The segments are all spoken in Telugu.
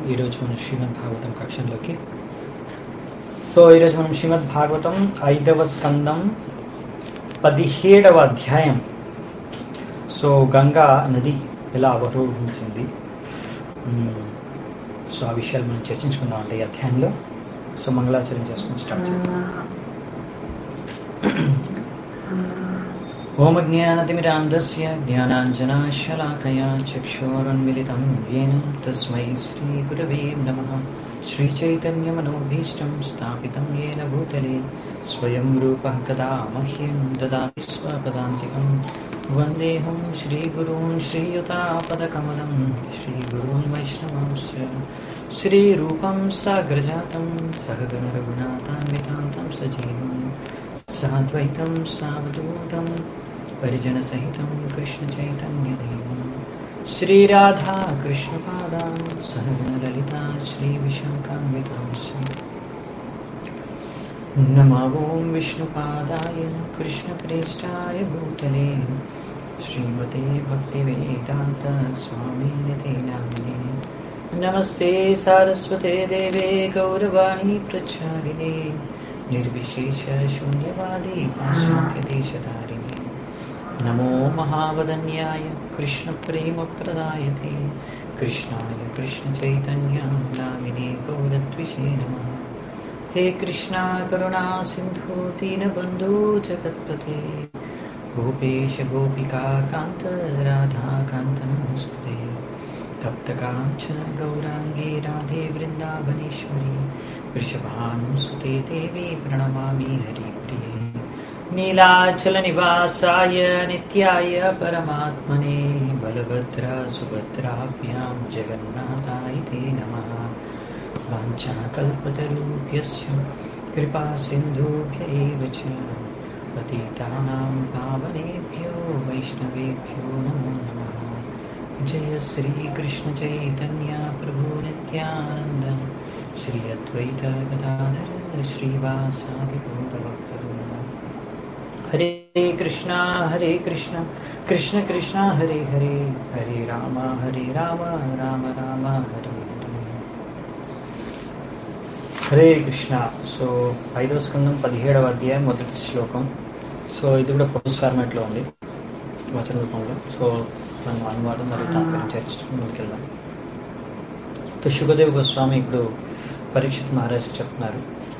ఈరోజు మనం శ్రీమద్ భాగవతం కక్షంలోకి సో ఈరోజు మనం శ్రీమద్ భాగవతం ఐదవ స్కందం పదిహేడవ అధ్యాయం సో గంగా నది ఎలా అవరోహించింది మ్మ్. సో ఆ విషయాలు మనం చర్చించుకుందాం అంటే ఈ అధ్యాయంలో సో మంగళాచరణ చేసుకుని స్టార్ట్ చేద్దాం ओमज्ञानतिमिरान्धस्य ज्ञानाञ्जनाशलाकया चक्षोरुन्मिलितं येन तस्मै श्रीगुरवे नमः श्रीचैतन्यमनोभीष्टं स्थापितं येन भूतले स्वयं रूपः कदा मह्यं ददाति स्वपदान्तिकं वन्देऽहं श्रीगुरून् श्रीयुतापदकमलं श्रीगुरून् वैष्णवांश्च श्रीरूपं साग्रजातं सहगणरघुनाथान्वितान्तं सजीवम् साद्वैतं सावधूतं परिजनसहितं कृष्णचैतन्यदेवं श्रीराधा कृष्णपादां सहगणललिता श्रीविशाखान्वितांश्च नमो ॐ विष्णुपादाय कृष्णप्रेष्ठाय भूतले श्रीमते भक्तिवेदान्त स्वामिनते नामिने नमस्ते सारस्वते देवे गौरवाणी प्रचारिणे निर्विशेषशून्यवादी पाश्चात्यदेशधारिणे नमो महावदन्याय कृष्णप्रेमप्रदायते कृष्णाय कृष्णचैतन्यां नामिने गौरद्विषे नमः हे कृष्णा करुणा सिन्धु दीनबन्धु जगत्पते गोपेश गोपिका कान्त राधाकान्त नमोऽस्तुते तप्तकाञ्चन गौराङ्गे राधे वृन्दावनेश्वरी वृषभानुसुते देवी प्रणमामि हरिप्रिये नीलाचलनिवासाय नित्याय परमात्मने बलभद्र सुभद्राभ्यां जगन्नाथाय ते नमः वाञ्छाकल्पतरुभ्यश्च कृपासिन्धुभ्य एव च पतितानां पावनेभ्यो वैष्णवेभ्यो नमो नमः जय श्रीकृष्णचैतन्य प्रभु नित्यानन्द श्री अद्वैत गदाधर श्रीवासादि गौरभक्तवृन्द हरे कृष्णा हरे कृष्णा कृष्ण कृष्णा हरे हरे हरे राम हरे राम राम राम हरे हरे హరే కృష్ణ సో ఐదవ స్కందం పదిహేడవ అధ్యాయం మొదటి శ్లోకం సో ఇది కూడా పోస్ట్ ఫార్మాట్లో ఉంది వచన రూపంలో సో మనం అనువాదం మరియు తాత్పర్యం చర్చించుకుని ముందుకెళ్దాం సో శుభదేవ్ గోస్వామి ఇప్పుడు పరీక్షిత్ మహారాజ్ చెప్తున్నారు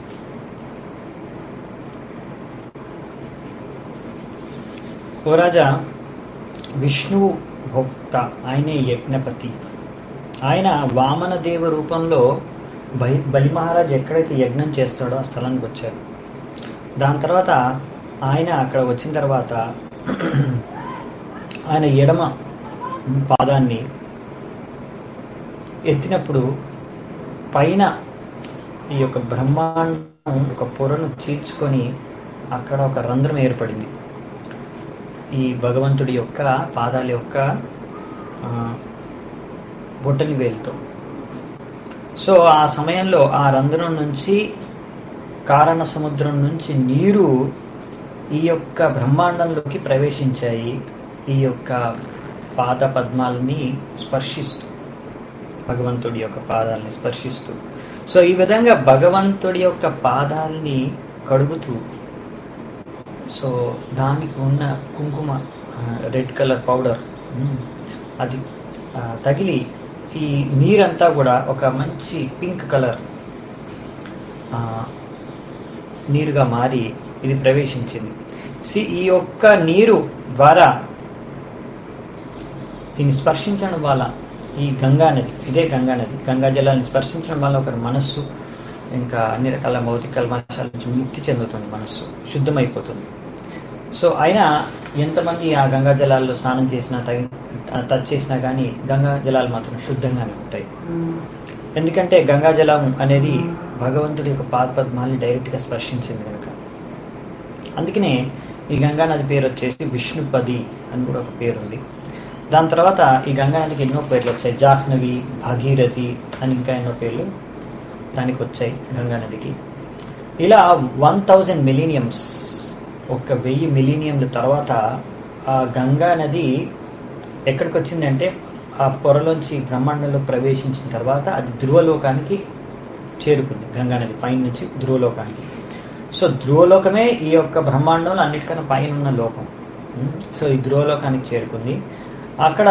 ఓ రాజా విష్ణువు భోక్త ఆయనే యజ్ఞపతి ఆయన వామనదేవ రూపంలో బలి బలి మహారాజ్ ఎక్కడైతే యజ్ఞం చేస్తాడో ఆ స్థలానికి వచ్చారు దాని తర్వాత ఆయన అక్కడ వచ్చిన తర్వాత ఆయన ఎడమ పాదాన్ని ఎత్తినప్పుడు పైన ఈ యొక్క బ్రహ్మాండం ఒక పొరను చీల్చుకొని అక్కడ ఒక రంధ్రం ఏర్పడింది ఈ భగవంతుడి యొక్క పాదాల యొక్క ఆ, బొట్టని వేలుతో సో ఆ సమయంలో ఆ రంధ్రం నుంచి కారణ సముద్రం నుంచి నీరు ఈ యొక్క బ్రహ్మాండంలోకి ప్రవేశించాయి ఈ యొక్క పాద పద్మాలని స్పర్శిస్తూ భగవంతుడి యొక్క పాదాలని స్పర్శిస్తూ సో ఈ విధంగా భగవంతుడి యొక్క పాదాలని కడుగుతూ సో దానికి ఉన్న కుంకుమ రెడ్ కలర్ పౌడర్ అది ఆ, తగిలి ఈ నీరంతా కూడా ఒక మంచి పింక్ కలర్ ఆ, నీరుగా మారి ఇది ప్రవేశించింది సి ఈ యొక్క నీరు ద్వారా దీన్ని స్పర్శించడం వల్ల ఈ గంగా నది ఇదే గంగా నది గంగా జలాన్ని స్పర్శించడం వల్ల ఒకరి మనస్సు ఇంకా అన్ని రకాల భౌతిక కల్మశాల నుంచి ముక్తి చెందుతుంది మనస్సు శుద్ధమైపోతుంది సో అయినా ఎంతమంది ఆ గంగా జలాల్లో స్నానం చేసినా తగి టచ్ చేసినా కానీ గంగా జలాలు మాత్రం శుద్ధంగానే ఉంటాయి ఎందుకంటే గంగా జలం అనేది భగవంతుడి యొక్క పాదపద్మాల్ని డైరెక్ట్గా స్పర్శించింది కనుక అందుకనే ఈ గంగా నది పేరు వచ్చేసి విష్ణుపది అని కూడా ఒక పేరు ఉంది దాని తర్వాత ఈ గంగా నదికి ఎన్నో పేర్లు వచ్చాయి జాహ్నవి భాగీరథి అని ఇంకా ఎన్నో పేర్లు దానికి వచ్చాయి గంగా నదికి ఇలా వన్ థౌజండ్ మిలీనియమ్స్ ఒక వెయ్యి మిలీనియంల తర్వాత ఆ గంగా నది ఎక్కడికి వచ్చిందంటే ఆ పొరలోంచి బ్రహ్మాండంలో ప్రవేశించిన తర్వాత అది ధ్రువలోకానికి చేరుకుంది గంగా నది పైన నుంచి ధ్రువలోకానికి సో ధ్రువలోకమే ఈ యొక్క బ్రహ్మాండంలో అన్నిటికన్నా పైన ఉన్న లోకం ఉం? సో ఈ ధ్రువలోకానికి చేరుకుంది అక్కడ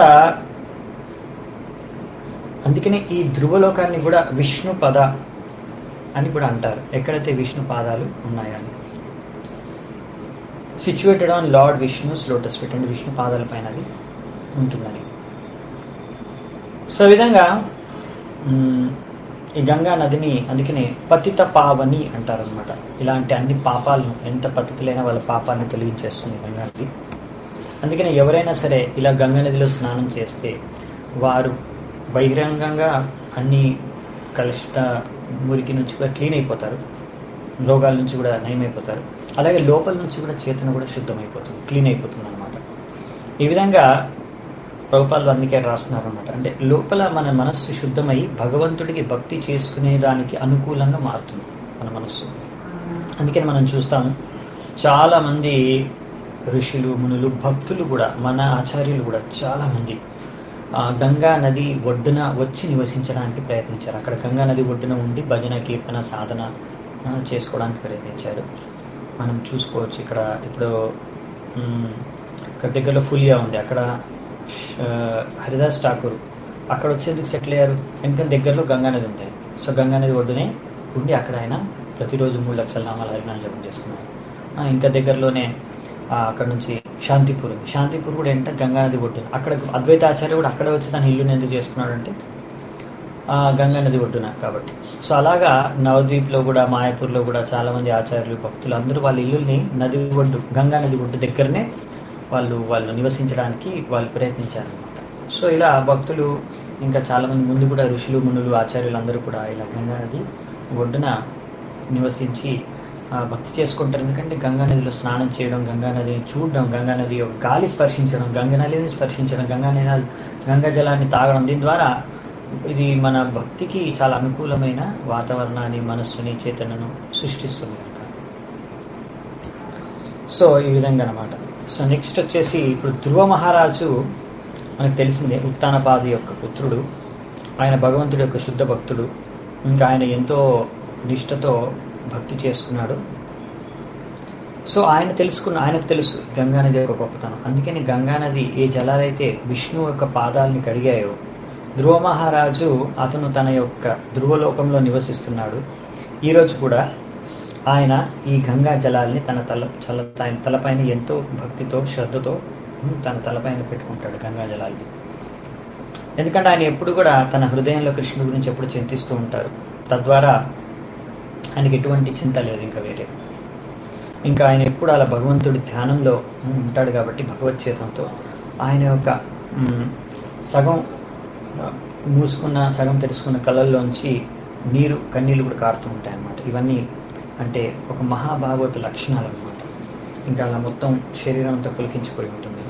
అందుకనే ఈ ధ్రువలోకాన్ని కూడా విష్ణు పద అని కూడా అంటారు ఎక్కడైతే విష్ణు పాదాలు ఉన్నాయని situated on lord Vishnu's lotus feet and Vishnu పాదాల పైన అది ఉంటుందని సో ఈ విధంగా మ్, ఈ గంగా నదిని అందుకనే పతిత పావని అంటారు అనమాట ఇలాంటి అన్ని పాపాలను ఎంత పతితులైనా వాళ్ళ పాపాలను తొలగించేస్తుంది గంగా నది అందుకని ఎవరైనా సరే ఇలా గంగా నదిలో స్నానం చేస్తే వారు బహిరంగంగా అన్ని కలుషిత మురికి నుంచి కూడా క్లీన్ అయిపోతారు రోగాల నుంచి కూడా నయమైపోతారు అలాగే లోపల నుంచి కూడా చేతన కూడా శుద్ధమైపోతుంది క్లీన్ అయిపోతుంది అనమాట ఈ విధంగా ప్రభుపాలు అందుకే రాస్తున్నారు అనమాట అంటే లోపల మన మనస్సు శుద్ధమై భగవంతుడికి భక్తి చేసుకునే దానికి అనుకూలంగా మారుతుంది మన మనస్సు అందుకని మనం చూస్తాము చాలామంది ఋషులు మునులు భక్తులు కూడా మన ఆచార్యులు కూడా చాలామంది ఆ, గంగా నది ఒడ్డున వచ్చి నివసించడానికి ప్రయత్నించారు అక్కడ గంగా నది ఒడ్డున ఉండి భజన కీర్తన సాధన ఆ, చేసుకోవడానికి ప్రయత్నించారు మనం చూసుకోవచ్చు ఇక్కడ ఇప్పుడు మ్, ఇక్కడ దగ్గరలో ఫులియా ఉంది అక్కడ ష- హరిదాస్ ఠాకూర్ అక్కడ వచ్చేందుకు సెటిల్ అయ్యారు ఎందుకంటే దగ్గరలో గంగా నది ఉంది సో గంగా నది ఒడ్డునే ఉండి అక్కడ ఆయన ప్రతిరోజు మూడు లక్షల నామాలు హరినాలు జపం చేస్తున్నారు ఆ, ఇంకా దగ్గరలోనే ఆ, అక్కడ నుంచి శాంతిపూర్ ఉంది శాంతిపూర్ కూడా ఏంటంటే గంగా నది ఒడ్డున అక్కడ అద్వైత ఆచార్య కూడా అక్కడ వచ్చి తన ఇల్లుని ఎందుకు చేసుకున్నాడంటే ఆ, గంగా నది ఒడ్డున కాబట్టి సో అలాగా నవద్వీప్లో కూడా మాయాపూర్లో కూడా చాలామంది ఆచార్యులు భక్తులు అందరూ వాళ్ళ ఇల్లుల్ని నది ఒడ్డు గంగా నది ఒడ్డు దగ్గరనే వాళ్ళు వాళ్ళు నివసించడానికి వాళ్ళు ప్రయత్నించారనమాట సో ఇలా భక్తులు ఇంకా చాలామంది ముందు కూడా ఋషులు మునులు ఆచార్యులు అందరూ కూడా ఇలా గంగా నది ఒడ్డున నివసించి ఆ, భక్తి చేసుకుంటారు ఎందుకంటే గంగా నదిలో స్నానం చేయడం గంగా నదిని చూడడం గంగా నది యొక్క గాలి స్పర్శించడం గంగా నదిని స్పర్శించడం గంగా నది గంగా జలాన్ని తాగడం దీని ద్వారా ఇది మన భక్తికి చాలా అనుకూలమైన వాతావరణాన్ని మనస్సుని చేతనను సృష్టిస్తుంది కనుక సో ఈ విధంగా అనమాట సో నెక్స్ట్ వచ్చేసి ఇప్పుడు ధ్రువ మహారాజు మనకు తెలిసిందే ఉత్తానపాది యొక్క పుత్రుడు ఆయన భగవంతుడి యొక్క శుద్ధ భక్తుడు ఇంకా ఆయన ఎంతో నిష్ఠతో భక్తి చేసుకున్నాడు సో ఆయన తెలుసుకున్న ఆయనకు తెలుసు గంగానది యొక్క గొప్పతనం అందుకని గంగానది ఏ జలాలైతే విష్ణువు యొక్క పాదాలని కడిగాయో ధ్రువ మహారాజు అతను తన యొక్క ధ్రువలోకంలో నివసిస్తున్నాడు ఈరోజు కూడా ఆయన ఈ గంగా జలాల్ని తన తల చల ఆయన తలపైన ఎంతో భక్తితో శ్రద్ధతో ఉమ్, తన తలపైన పెట్టుకుంటాడు గంగా జలాల్ని ఎందుకంటే ఆయన ఎప్పుడు కూడా తన హృదయంలో కృష్ణుడి గురించి ఎప్పుడు చింతిస్తూ ఉంటారు తద్వారా ఆయనకి ఎటువంటి చింత లేదు ఇంకా వేరే ఇంకా ఆయన ఎప్పుడు అలా భగవంతుడి ధ్యానంలో ఉంటాడు కాబట్టి భగవద్చేతంతో ఆయన యొక్క మ్, సగం ఆ, మూసుకున్న సగం తెరుచుకున్న కళ్ళల్లోంచి నీరు కన్నీళ్ళు కూడా కారుతూ ఉంటాయి అన్నమాట ఇవన్నీ అంటే ఒక మహాభాగవత లక్షణాలు అన్నమాట ఇంకా అలా మొత్తం శరీరం అంతా పులికించిపోయి ఉంటుంది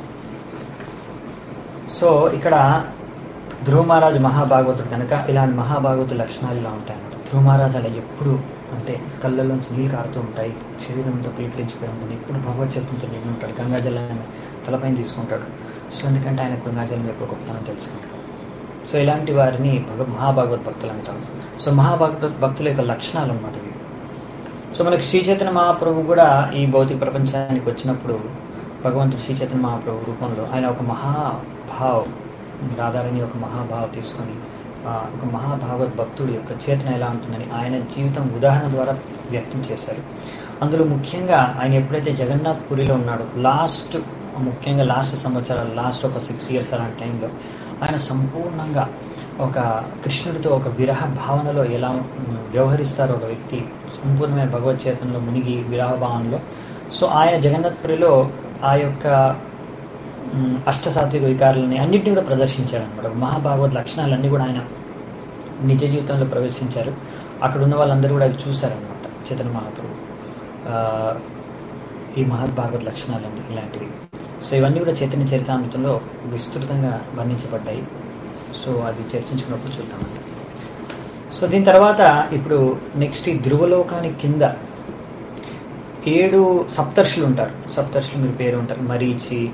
సో ఇక్కడ ధ్రువ మహారాజు మహాభాగవతుడు కనుక ఇలాంటి మహాభాగవతు లక్షణాలు ఇలా ఉంటాయి అన్నమాట ధ్రువ మహారాజు అలా ఎప్పుడు అంటే కళ్ళల్లోంచి నీళ్ళు కారుతూ ఉంటాయి శరీరం అంతా పులికించిపోయి ఉంటుంది ఎప్పుడు భగవద్చేతంతో నిండి ఉంటాడు గంగాజలాన్ని తలపైన తీసుకుంటాడు సో ఎందుకంటే ఆయన గంగాజలం యొక్క గొప్పతనం తెలుసు కనుక సో ఇలాంటి వారిని భగ మహాభాగవత్ భక్తులు అంటారు సో మహాభాగవత్ భక్తుల యొక్క లక్షణాలు అన్నమాట ఇవి సో మనకి శ్రీ చైతన్య మహాప్రభు కూడా ఈ భౌతిక ప్రపంచానికి వచ్చినప్పుడు భగవంతుడు శ్రీ చైతన్య మహాప్రభు రూపంలో ఆయన ఒక మహాభావ్ రాధారాణి ఒక మహాభావ్ తీసుకొని ఆ, ఒక మహాభాగవత్ భక్తుడి యొక్క చేతన ఎలా ఉంటుందని ఆయన జీవితం ఉదాహరణ ద్వారా వ్యక్తం చేశారు అందులో ముఖ్యంగా ఆయన ఎప్పుడైతే జగన్నాథ్ పురిలో ఉన్నాడో లాస్ట్ ముఖ్యంగా లాస్ట్ సంవత్సరాలు లాస్ట్ ఒక సిక్స్ ఇయర్స్ అలాంటి టైంలో ఆయన సంపూర్ణంగా ఒక కృష్ణుడితో ఒక విరహ భావనలో ఎలా ఉమ్, వ్యవహరిస్తారో ఒక వ్యక్తి సంపూర్ణమైన భగవద్చేతనలో మునిగి విరహ భావనలో సో ఆయన జగన్నాథ్పురిలో ఆ యొక్క ఉమ్, అష్టసాత్విక వికారాలని అన్నింటినీ కూడా ప్రదర్శించాడు అనమాట మహాభాగవత్ లక్షణాలన్నీ కూడా ఆయన నిజ జీవితంలో ప్రవేశించారు అక్కడ ఉన్న వాళ్ళందరూ కూడా అవి చూశారనమాట చైతన్య మహాప్రభు ఆ, ఈ మహాభాగవత్ లక్షణాలన్నీ ఇలాంటివి సో ఇవన్నీ కూడా చైతన్య చరితామృతంలో విస్తృతంగా వర్ణించబడ్డాయి సో అది చర్చించుకున్నప్పుడు చూద్దామండి సో దీని తర్వాత ఇప్పుడు నెక్స్ట్ ఈ ధ్రువలోకానికి కింద ఏడు సప్తర్షులు ఉంటారు సప్తర్షులు మీరు పేరు ఉంటారు మరీచి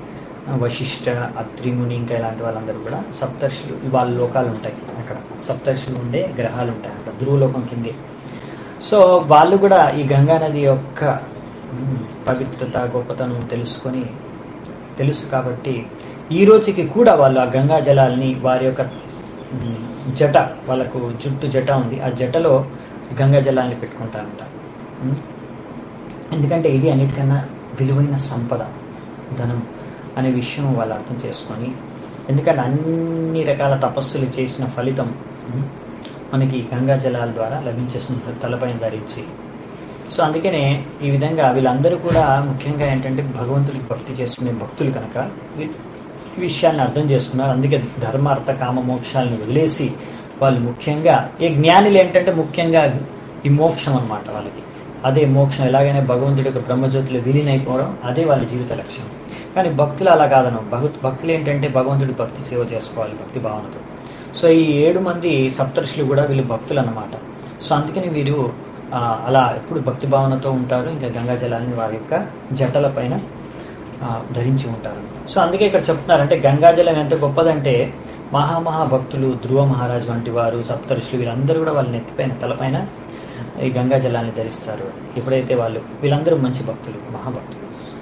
వశిష్ఠ అత్రిముని ఇంకా ఇలాంటి వాళ్ళందరూ కూడా సప్తర్షులు వాళ్ళ లోకాలు ఉంటాయి అక్కడ సప్తర్షులు ఉండే గ్రహాలు ఉంటాయి అక్కడ ధ్రువలోకం కిందే సో వాళ్ళు కూడా ఈ గంగా నది యొక్క మ్, పవిత్రత గొప్పతనం తెలుసుకొని తెలుసు కాబట్టి ఈ రోజుకి కూడా వాళ్ళు ఆ గంగా జలాల్ని వారి యొక్క మ్, జట వాళ్ళకు జుట్టు జట ఉంది ఆ జటలో గంగా జలాల్ని పెట్టుకుంటారంట మ్. ఎందుకంటే ఇది అన్నిటికన్నా విలువైన సంపద ధనం అనే విషయం వాళ్ళు అర్థం చేసుకొని ఎందుకంటే అన్ని రకాల తపస్సులు చేసిన ఫలితం ఉమ్, మనకి గంగా జలాల ద్వారా లభించేస్తుంది తలపైన ధరించి సో అందుకనే ఈ విధంగా వీళ్ళందరూ కూడా ముఖ్యంగా ఏంటంటే భగవంతుడికి భక్తి చేసుకునే భక్తులు కనుక వీ- ఈ విషయాన్ని అర్థం చేసుకున్నారు అందుకే ధర్మ అర్థ కామ మోక్షాలను వదిలేసి వాళ్ళు ముఖ్యంగా ఈ జ్ఞానులు ఏంటంటే ముఖ్యంగా ఈ మోక్షం అన్నమాట వాళ్ళకి అదే మోక్షం ఎలాగైనా భగవంతుడి యొక్క బ్రహ్మజ్యోతిలో విలీనైపోవడం అదే వాళ్ళ జీవిత లక్ష్యం కానీ భక్తులు అలా కాదను భగ భక్తులు ఏంటంటే భగవంతుడి భక్తి సేవ చేసుకోవాలి భక్తి భావనతో సో ఈ ఏడు మంది సప్తర్షులు కూడా వీళ్ళు భక్తులు అన్నమాట సో అందుకని వీరు ఆ, అలా ఎప్పుడు భక్తి భావనతో ఉంటారు ఇంకా గంగా జలాన్ని వారి యొక్క జటల పైన ఆ, ధరించి ఉంటారు సో అందుకే ఇక్కడ చెప్తున్నారు అంటే గంగాజలం ఎంత గొప్పదంటే మహామహా భక్తులు ధ్రువ మహారాజు వంటి వారు సప్తఋషులు వీళ్ళందరూ కూడా వాళ్ళ నెత్తిపైన తలపైన ఈ గంగా జలాన్ని ధరిస్తారు ఎప్పుడైతే వాళ్ళు వీళ్ళందరూ మంచి భక్తులు మహాభక్తులు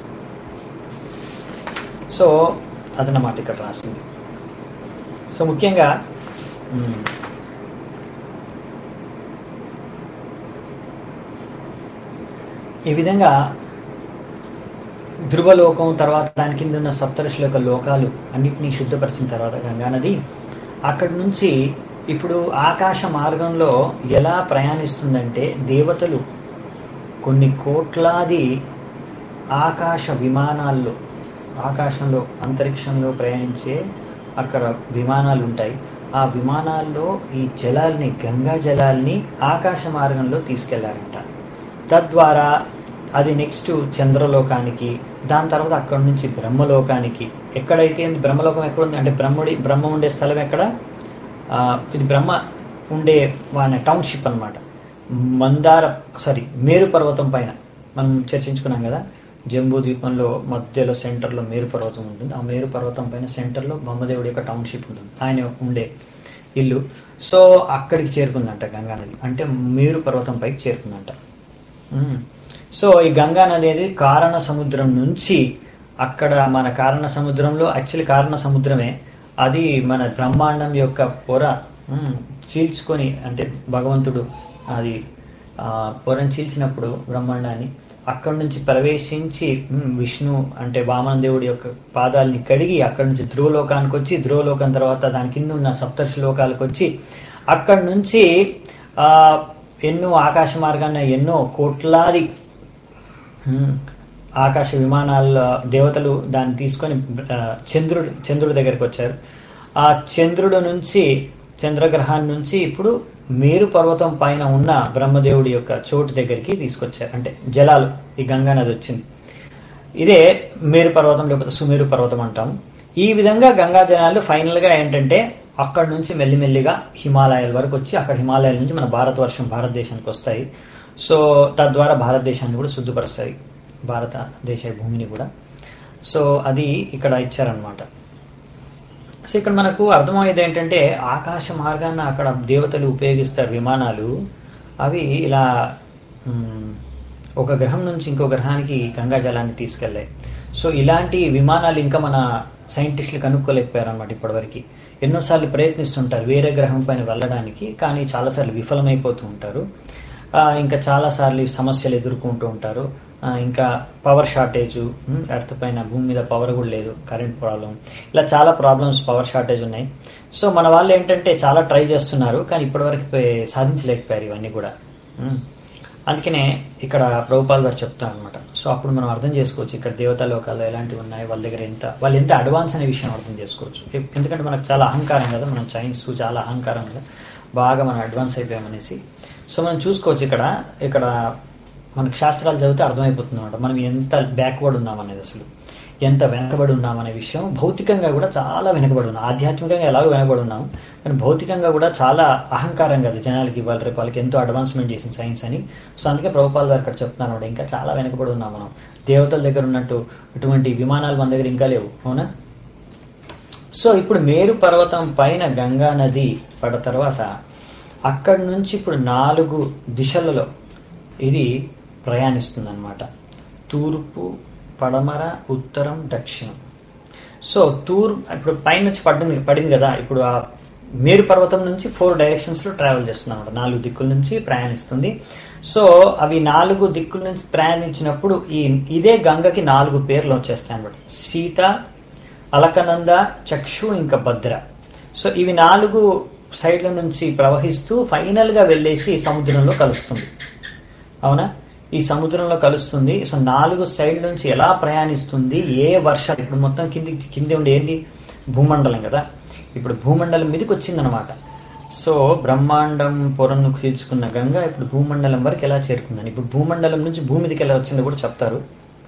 సో అదన్నమాట ఇక్కడ రాసింది సో ముఖ్యంగా మ్, ఈ విధంగా ధ్రువలోకం తర్వాత దాని కింద ఉన్న సప్తఋషుల యొక్క లోకాలు అన్నిటినీ శుద్ధపరిచిన తర్వాత గంగానది అక్కడి నుంచి ఇప్పుడు ఆకాశ మార్గంలో ఎలా ప్రయాణిస్తుందంటే దేవతలు కొన్ని కోట్లాది ఆకాశ విమానాల్లో ఆకాశంలో అంతరిక్షంలో ప్రయాణించే అక్కడ విమానాలు ఉంటాయి ఆ విమానాల్లో ఈ జలాల్ని గంగా జలాల్ని ఆకాశ మార్గంలో తీసుకెళ్లారంట తద్వారా అది నెక్స్ట్ చంద్రలోకానికి దాని తర్వాత అక్కడి నుంచి బ్రహ్మలోకానికి ఎక్కడైతే ఉంది బ్రహ్మలోకం ఎక్కడ ఉంది అంటే బ్రహ్ముడి బ్రహ్మ ఉండే స్థలం ఎక్కడ ఆ, ఇది బ్రహ్మ ఉండే వాన టౌన్షిప్ అన్నమాట మందార సారీ మేరు పర్వతం పైన మనం చర్చించుకున్నాం కదా జంబూ ద్వీపంలో మధ్యలో సెంటర్లో మేరు పర్వతం ఉంటుంది ఆ మేరు పర్వతం పైన సెంటర్లో బ్రహ్మదేవుడి యొక్క టౌన్షిప్ ఉంటుంది ఆయన ఉండే ఇల్లు సో అక్కడికి చేరుకుందంట గంగా నది అంటే మేరు పర్వతం పైకి చేరుకుందంట మ్మ్. సో ఈ గంగా నది అనేది కారణ సముద్రం నుంచి అక్కడ మన కారణ సముద్రంలో యాక్చువల్లీ కారణ సముద్రమే అది మన బ్రహ్మాండం యొక్క పొర మ్మ్, చీల్చుకొని అంటే భగవంతుడు అది ఆ, పొరను చీల్చినప్పుడు బ్రహ్మాండాన్ని అక్కడి నుంచి ప్రవేశించి మ్మ్, విష్ణు అంటే వామన దేవుడి యొక్క పాదాలని కడిగి అక్కడి నుంచి ధ్రువలోకానికి వచ్చి ధ్రువలోకం తర్వాత దాని కింద ఉన్న సప్తర్షి లోకాలకు వచ్చి అక్కడి నుంచి ఆ, ఎన్నో ఆకాశ మార్గాన్న ఎన్నో కోట్లాది మ్మ్. ఆకాశ విమానాల దేవతలు దాన్ని తీసుకొని ఆ, చంద్రుడు చంద్రుడి దగ్గరికి వచ్చారు ఆ చంద్రుడు నుంచి చంద్రగ్రహాన్ని నుంచి ఇప్పుడు మేరు పర్వతం పైన ఉన్న బ్రహ్మదేవుడి యొక్క చోటు దగ్గరికి తీసుకొచ్చారు అంటే జలాలు ఈ గంగా నది వచ్చింది ఇదే మేరు పర్వతం లేకపోతే సుమేరు పర్వతం అంటాం ఈ విధంగా గంగా జలాలు ఫైనల్గా ఏంటంటే అక్కడ నుంచి మెల్లిమెల్లిగా హిమాలయాల వరకు వచ్చి అక్కడ హిమాలయాల నుంచి మన భారతవర్షం భారతదేశానికి వస్తాయి సో తద్వారా భారతదేశాన్ని కూడా శుద్ధపరుస్తాయి భారతదేశ భూమిని కూడా సో అది ఇక్కడ ఇచ్చారనమాట సో ఇక్కడ మనకు అర్థమయ్యేది ఏంటంటే ఆకాశ మార్గాన్ని అక్కడ దేవతలు ఉపయోగిస్తారు విమానాలు అవి ఇలా మ్, ఒక గ్రహం నుంచి ఇంకో గ్రహానికి గంగా జలాన్ని తీసుకెళ్ళాయి సో ఇలాంటి విమానాలు ఇంకా మన సైంటిస్టులు కనుక్కోలేకపోయారు అనమాట ఇప్పటివరకు ఎన్నోసార్లు ప్రయత్నిస్తుంటారు వేరే గ్రహం పైన వెళ్ళడానికి కానీ చాలాసార్లు విఫలమైపోతూ ఉంటారు ఆ, ఇంకా చాలాసార్లు ఈ సమస్యలు ఎదుర్కొంటూ ఉంటారు ఆ, ఇంకా పవర్ షార్టేజ్ ఎర్త్ పైన భూమి మీద పవర్ కూడా లేదు కరెంట్ ప్రాబ్లం ఇలా చాలా ప్రాబ్లమ్స్ పవర్ షార్టేజ్ ఉన్నాయి సో మన వాళ్ళు ఏంటంటే చాలా ట్రై చేస్తున్నారు కానీ ఇప్పటివరకు పే- సాధించలేకపోయారు ఇవన్నీ కూడా ఉమ్. అందుకనే ఇక్కడ ప్రభుపాల్ గారు చెప్తారు అనమాట సో అప్పుడు మనం అర్థం చేసుకోవచ్చు ఇక్కడ దేవతా లోకాల్లో ఎలాంటివి ఉన్నాయి వాళ్ళ దగ్గర ఎంత వాళ్ళు ఎంత అడ్వాన్స్ అనే విషయం అర్థం చేసుకోవచ్చు ఎ- ఎందుకంటే మనకు చాలా అహంకారం కదా మనం చైన్స్ చాలా అహంకారం కదా బాగా మనం అడ్వాన్స్ అయిపోయామనేసి సో మనం చూసుకోవచ్చు ఇక్కడ ఇక్కడ మనకు శాస్త్రాలు చదివితే అర్థమైపోతుంది అనమాట మనం ఎంత బ్యాక్వర్డ్ ఉన్నాం అనేది అసలు ఎంత వెనకబడి ఉన్నామనే విషయం భౌతికంగా కూడా చాలా వెనకబడి ఉన్నాం ఆధ్యాత్మికంగా ఎలాగో వెనకబడి ఉన్నాం కానీ భౌతికంగా కూడా చాలా అహంకారం కదా జనాలకి ఇవాళ రేపు వాళ్ళకి ఎంతో అడ్వాన్స్మెంట్ చేసింది సైన్స్ అని సో అందుకే ప్రభుపాల్ గారు ఇక్కడ చెప్తున్నారు అన్నమాట ఇంకా చాలా వెనకబడి ఉన్నాం మనం దేవతల దగ్గర ఉన్నట్టు ఇటువంటి విమానాలు మన దగ్గర ఇంకా లేవు అవునా సో ఇప్పుడు మేరు పర్వతం పైన గంగా నది పడ్డ తర్వాత అక్కడి నుంచి ఇప్పుడు నాలుగు దిశలలో ఇది ప్రయాణిస్తుంది అనమాట తూర్పు పడమర ఉత్తరం దక్షిణం సో తూర్ ఇప్పుడు పైన నుంచి పడింది పడింది కదా ఇప్పుడు ఆ మేరు పర్వతం నుంచి ఫోర్ డైరెక్షన్స్లో ట్రావెల్ చేస్తుంది అనమాట నాలుగు దిక్కుల నుంచి ప్రయాణిస్తుంది సో అవి నాలుగు దిక్కుల నుంచి ప్రయాణించినప్పుడు ఈ ఇదే గంగకి నాలుగు పేర్లు వచ్చేస్తాయి అనమాట సీత అలకనంద చక్షు ఇంకా భద్ర సో ఇవి నాలుగు సైడ్ల నుంచి ప్రవహిస్తూ ఫైనల్గా వెళ్ళేసి సముద్రంలో కలుస్తుంది అవునా ఈ సముద్రంలో కలుస్తుంది సో నాలుగు సైడ్ నుంచి ఎలా ప్రయాణిస్తుంది ఏ వర్షాలు ఇప్పుడు మొత్తం కింది కింది ఉండి ఏంటి భూమండలం కదా ఇప్పుడు భూమండలం మీదకి వచ్చిందనమాట సో బ్రహ్మాండం పొరను చీల్చుకున్న గంగ ఇప్పుడు భూమండలం వరకు ఎలా చేరుకుందని ఇప్పుడు భూమండలం నుంచి భూమి మీదకి ఎలా వచ్చిందో కూడా చెప్తారు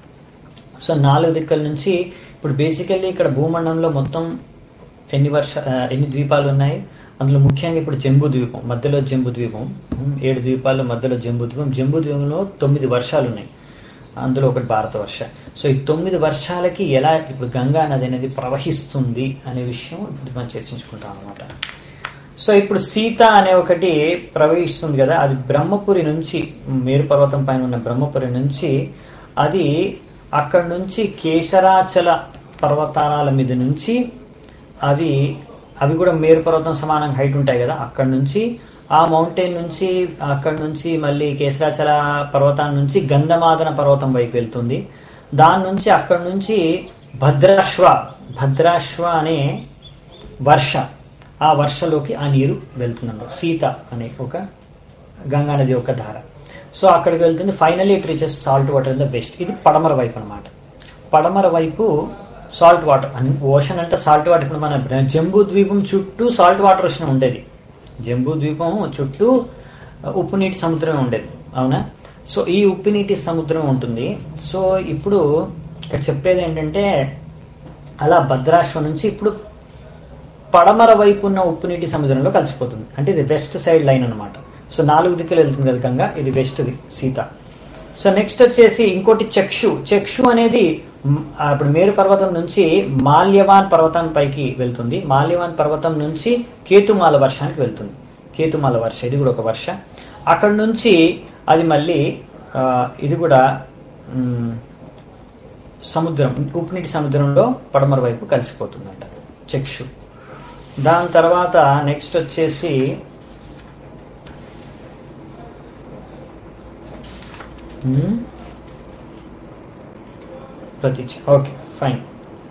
సో నాలుగు దిక్కుల నుంచి ఇప్పుడు బేసికల్లీ ఇక్కడ భూమండలంలో మొత్తం ఎన్ని వర్ష ఆ, ఎన్ని ద్వీపాలు ఉన్నాయి అందులో ముఖ్యంగా ఇప్పుడు జంబూ ద్వీపం మధ్యలో జంబూ ద్వీపం ఉమ్, ఏడు ద్వీపాల్లో మధ్యలో జంబూ ద్వీపం జంబూ ద్వీపంలో తొమ్మిది వర్షాలు ఉన్నాయి అందులో ఒకటి భారత వర్ష సో ఈ తొమ్మిది వర్షాలకి ఎలా ఇప్పుడు గంగా నది అనేది ప్రవహిస్తుంది అనే విషయం ఇప్పుడు మనం చర్చించుకుంటాం అనమాట సో ఇప్పుడు సీత అనే ఒకటి ప్రవహిస్తుంది కదా అది బ్రహ్మపురి నుంచి మేరు పర్వతం పైన ఉన్న బ్రహ్మపురి నుంచి అది అక్కడ నుంచి కేశరాచల పర్వతాల మీద నుంచి అవి అవి కూడా మేరు పర్వతం సమానంగా హైట్ ఉంటాయి కదా అక్కడ నుంచి ఆ మౌంటైన్ నుంచి అక్కడ నుంచి మళ్ళీ కేశరాచల పర్వతం నుంచి గంధమాదన పర్వతం వైపు వెళ్తుంది దాని నుంచి అక్కడ నుంచి భద్రాశ్వ భద్రాశ్వ అనే వర్ష ఆ వర్షలోకి ఆ నీరు వెళ్తుందన్నమాట సీత అనే ఒక గంగా నది ఒక ధార సో అక్కడికి వెళ్తుంది finally it reaches salt water in the west ఇది పడమర వైపు అనమాట పడమర వైపు సాల్ట్ వాటర్ ఓషన్ అంటే సాల్ట్ వాటర్ ఇప్పుడు మన జంబూ ద్వీపం చుట్టూ సాల్ట్ వాటర్ ఓషన్ ఉండేది జంబూ ద్వీపం చుట్టూ ఉప్పు నీటి సముద్రమే ఉండేది అవునా సో ఈ ఉప్పు నీటి సముద్రం ఉంటుంది సో ఇప్పుడు ఇక్కడ చెప్పేది ఏంటంటే అలా భద్రాశ్వ నుంచి ఇప్పుడు పడమర వైపు ఉన్న ఉప్పు నీటి సముద్రంలో కలిసిపోతుంది అంటే ఇది వెస్ట్ సైడ్ లైన్ అనమాట సో నాలుగు దిక్కులు వెళ్తుంది కదా గంగా ఇది వెస్ట్ది సీత సో నెక్స్ట్ వచ్చేసి ఇంకోటి చక్షు చక్షు అనేది మ్, ఆ, ఇప్పుడు మేరు పర్వతం నుంచి మాల్యవాన్ పర్వతం పైకి వెళ్తుంది మాల్యవాన్ పర్వతం నుంచి కేతుమాల వర్షానికి వెళ్తుంది కేతుమాల వర్ష ఇది కూడా ఒక వర్ష అక్కడ నుంచి అది మళ్ళీ ఆ, ఇది కూడా మ్, సముద్రం ఉప్పునీటి సముద్రంలో పడమర వైపు కలిసిపోతుందంట చక్షు దాని తర్వాత నెక్స్ట్ వచ్చేసి మ్మ్. ప్రతీక్ష ఓకే ఫైన్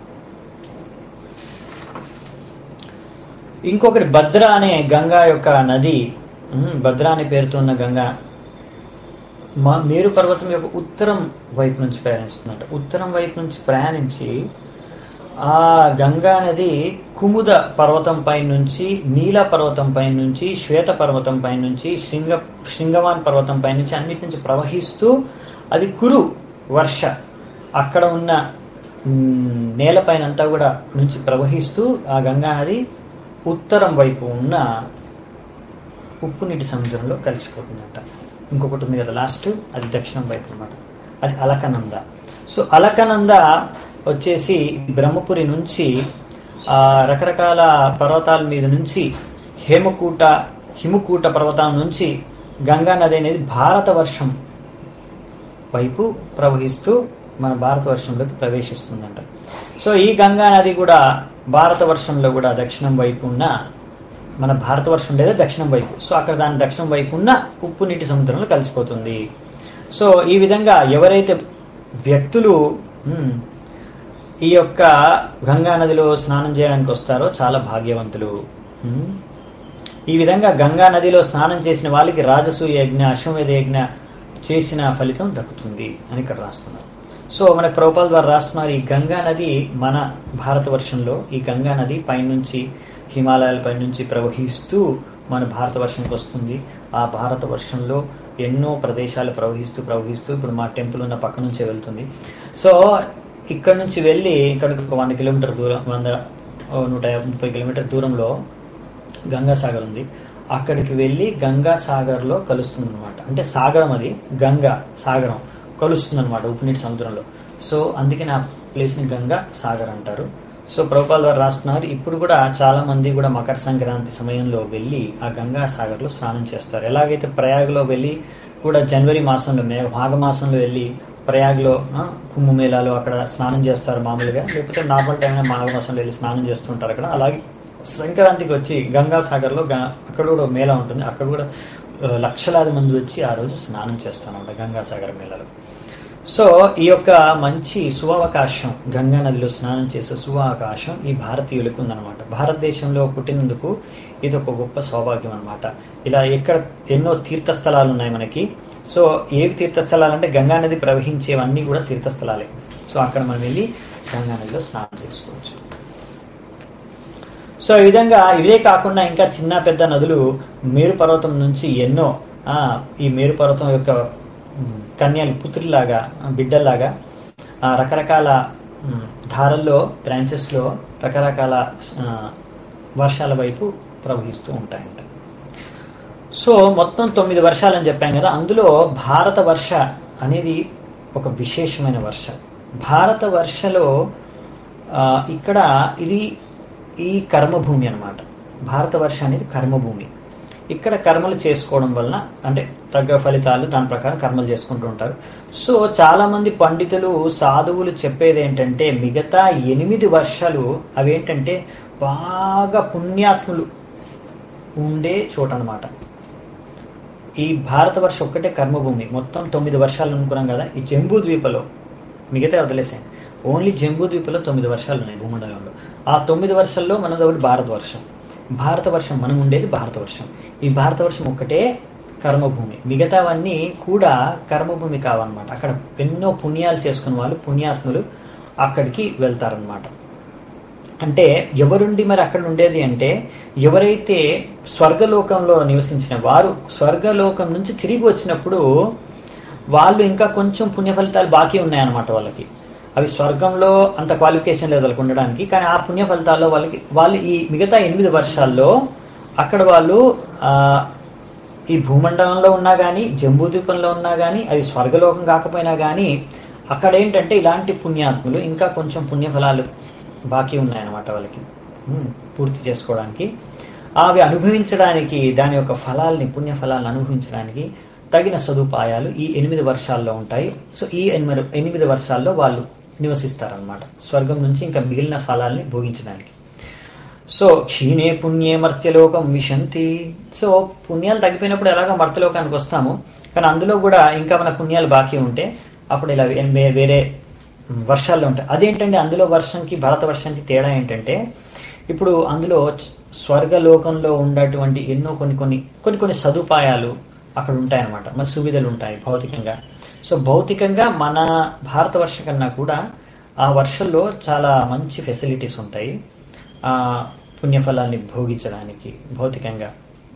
ఇంకొకటి భద్ర అనే గంగా యొక్క నది మ్మ్, భద్ర అనే పేరుతో ఉన్న గంగా మా మేరు పర్వతం యొక్క ఉత్తరం వైపు నుంచి ప్రయాణిస్తుందంట ఉత్తరం వైపు నుంచి ప్రయాణించి ఆ గంగా నది కుముద పర్వతం పై నుంచి నీల పర్వతం పై నుంచి శ్వేత పర్వతం పై నుంచి శృంగ శృంగవాన్ పర్వతం పై నుంచి అన్నిటి నుంచి ప్రవహిస్తూ అది కురు వర్ష అక్కడ ఉన్న మ్, నేలపైన అంతా కూడా నుంచి ప్రవహిస్తూ ఆ గంగా నది ఉత్తరం వైపు ఉన్న ఉప్పు నీటి సముద్రంలో కలిసిపోతుందంట ఇంకొకటి ఉంది కదా లాస్ట్ అది దక్షిణం వైపు అనమాట అది అలకనంద సో అలకనంద వచ్చేసి బ్రహ్మపురి నుంచి ఆ రకరకాల పర్వతాల మీద నుంచి హేమకూట హిమకూట పర్వతం నుంచి గంగా నది అనేది భారత వర్షం వైపు ప్రవహిస్తూ మన భారతవర్షంలోకి ప్రవేశిస్తుందంట సో ఈ గంగా నది కూడా భారతవర్షంలో కూడా దక్షిణం వైపు ఉన్న మన భారతవర్షం లేదా దక్షిణం వైపు సో అక్కడ దాని దక్షిణం వైపు ఉన్న ఉప్పు నీటి సముద్రంలో కలిసిపోతుంది సో ఈ విధంగా ఎవరైతే వ్యక్తులు మ్, ఈ యొక్క గంగా నదిలో స్నానం చేయడానికి వస్తారో చాలా భాగ్యవంతులు మ్, ఈ విధంగా గంగా నదిలో స్నానం చేసిన వాళ్ళకి రాజసూయ యజ్ఞ అశ్వమేధ యజ్ఞ చేసిన ఫలితం దక్కుతుంది అని ఇక్కడ రాస్తున్నారు సో మనకు ప్రభుపాల ద్వారా రాస్తున్నారు ఈ గంగా నది మన భారతవర్షంలో ఈ గంగా నది పైనుంచి హిమాలయాల పైనుంచి ప్రవహిస్తూ మన భారతవర్షంకి వస్తుంది ఆ భారతవర్షంలో ఎన్నో ప్రదేశాలు ప్రవహిస్తూ ప్రవహిస్తూ ఇప్పుడు మా టెంపుల్ ఉన్న పక్క నుంచే వెళ్తుంది సో ఇక్కడ నుంచి వెళ్ళి ఇక్కడికి ఒక వంద కిలోమీటర్ దూరం వంద ఓ నూట ముప్పై కిలోమీటర్ దూరంలో గంగాసాగర్ ఉంది అక్కడికి వెళ్ళి గంగా సాగర్లో కలుస్తుంది అనమాట అంటే సాగరం అది గంగా సాగరం కలుస్తుంది అనమాట ఉప్పునీటి సముద్రంలో సో అందుకే నా ప్లేస్ని గంగా సాగర్ అంటారు సో ప్రభుపాల్ వారు రాస్తున్నారు ఇప్పుడు కూడా చాలా మంది కూడా మకర సంక్రాంతి సమయంలో వెళ్ళి ఆ గంగా సాగర్లో స్నానం చేస్తారు ఎలాగైతే ప్రయాగ్లో వెళ్ళి కూడా జనవరి మాసంలో మే మాఘ మాసంలో వెళ్ళి ప్రయాగ్లో ఆ, కుంభమేళాలో అక్కడ స్నానం చేస్తారు మామూలుగా లేకపోతే నార్మల్ టైంలో మాఘ మాసంలో వెళ్ళి స్నానం చేస్తుంటారు అక్కడ అలాగే సంక్రాంతికి వచ్చి గంగా సాగర్లో గ- అక్కడ కూడా ఒక మేళా ఉంటుంది అక్కడ కూడా ఆ, లక్షలాది మంది వచ్చి ఆ రోజు స్నానం చేస్తారన్నమాట గంగా సాగర్ మేళాలో సో ఈ యొక్క మంచి సువకాశం గంగా నదిలో స్నానం చేసే సువకాశం ఈ భారతీయులకు ఉందన్నమాట భారతదేశంలో పుట్టినందుకు ఇది ఒక గొప్ప సౌభాగ్యం అన్నమాట ఇలా ఎక్కడ ఎన్నో తీర్థస్థలాలు ఉన్నాయి మనకి సో ఏవి తీర్థస్థలాలు అంటే గంగా నది ప్రవహించేవన్నీ కూడా తీర్థస్థలాలే సో అక్కడ మనం వెళ్ళి గంగా నదిలో స్నానం చేసుకోవచ్చు సో ఈ విధంగా ఇదే కాకుండా ఇంకా చిన్న పెద్ద నదులు మేరు పర్వతం నుంచి ఎన్నో ఆ, ఈ మేరు పర్వతం యొక్క ఉమ్, కన్యలు పుత్రులాగా ఆ, బిడ్డల్లాగా ఆ, రకరకాల ఉమ్, ధారల్లో బ్రాంచెస్లో రకరకాల ఆ, వర్షాల వైపు ప్రవహిస్తూ ఉంటాయంట సో మొత్తం తొమ్మిది వర్షాలని చెప్పాం కదా అందులో భారత వర్ష అనేది ఒక విశేషమైన వర్ష భారత వర్షలో ఆ, ఇక్కడ ఇది ఈ కర్మభూమి అన్నమాట భారత వర్ష అనేది కర్మభూమి ఇక్కడ కర్మలు చేసుకోవడం వలన అంటే తగ్గ ఫలితాలు దాని ప్రకారం కర్మలు చేసుకుంటూ ఉంటారు సో చాలా మంది పండితులు సాధువులు చెప్పేది ఏంటంటే మిగతా ఎనిమిది వర్షాలు అవేంటంటే బాగా పుణ్యాత్ములు ఉండే చోట అన్నమాట ఈ భారతవర్ష ఒక్కటే కర్మభూమి మొత్తం తొమ్మిది వర్షాలు అనుకున్నాం కదా ఈ జంబూ ద్వీపలో మిగతా వదిలేసాయి ఓన్లీ జంబూ ద్వీపలో తొమ్మిది వర్షాలు ఉన్నాయి భూమండలంలో ఆ తొమ్మిది వర్షాల్లో మనది ఒకటి భారతవర్షం భారతవర్షం మనం ఉండేది భారతవర్షం ఈ భారతవర్షం ఒక్కటే కర్మభూమి మిగతావన్నీ కూడా కర్మభూమి కావన్నమాట అక్కడ ఎన్నో పుణ్యాలు చేసుకున్న వాళ్ళు పుణ్యాత్ములు అక్కడికి వెళ్తారనమాట అంటే ఎవరుండి మరి అక్కడ ఉండేది అంటే ఎవరైతే స్వర్గలోకంలో నివసించిన వారు స్వర్గలోకం నుంచి తిరిగి వచ్చినప్పుడు వాళ్ళు ఇంకా కొంచెం పుణ్య ఫలితాలు బాకీ ఉన్నాయన్నమాట వాళ్ళకి అవి స్వర్గంలో అంత క్వాలిఫికేషన్ లేదు వాళ్ళకి ఉండడానికి కానీ ఆ పుణ్య ఫలితాల్లో వాళ్ళకి వాళ్ళు ఈ మిగతా ఎనిమిది వర్షాల్లో అక్కడ వాళ్ళు ఆ, ఈ భూమండలంలో ఉన్నా కానీ జంబూద్వీపంలో ఉన్నా కానీ అది స్వర్గలోకం కాకపోయినా కానీ అక్కడ ఏంటంటే ఇలాంటి పుణ్యాత్ములు ఇంకా కొంచెం పుణ్యఫలాలు బాకీ ఉన్నాయన్నమాట వాళ్ళకి ఉమ్, పూర్తి చేసుకోవడానికి అవి అనుభవించడానికి దాని యొక్క ఫలాల్ని పుణ్య ఫలాలను అనుభవించడానికి తగిన సదుపాయాలు ఈ ఎనిమిది వర్షాల్లో ఉంటాయి సో ఈ ఎనిమిది ఎనిమిది వర్షాల్లో వాళ్ళు నివసిస్తారనమాట స్వర్గం నుంచి ఇంకా మిగిలిన ఫలాల్ని భోగించడానికి సో క్షీణే పుణ్యే మర్త్యలోకం విశంతి సో పుణ్యాలు తగ్గిపోయినప్పుడు ఎలాగో మర్త్యలోకానికి వస్తాము కానీ అందులో కూడా ఇంకా మన పుణ్యాలు బాకీ ఉంటే అప్పుడు ఇలా వే- వే- వేరే వర్షాల్లో ఉంటాయి అదేంటంటే అందులో వర్షంకి భారత వర్షానికి తేడా ఏంటంటే ఇప్పుడు అందులో చ- స్వర్గలోకంలో ఉన్నటువంటి ఎన్నో కొన్ని కొన్ని కొన్ని కొన్ని సదుపాయాలు అక్కడ ఉంటాయన్నమాట మన సువిధలు ఉంటాయి భౌతికంగా సో భౌతికంగా మన భారత వర్ష కన్నా కూడా ఆ వర్షంలో చాలా మంచి ఫెసిలిటీస్ ఉంటాయి ఆ పుణ్యఫలాన్ని భోగించడానికి భౌతికంగా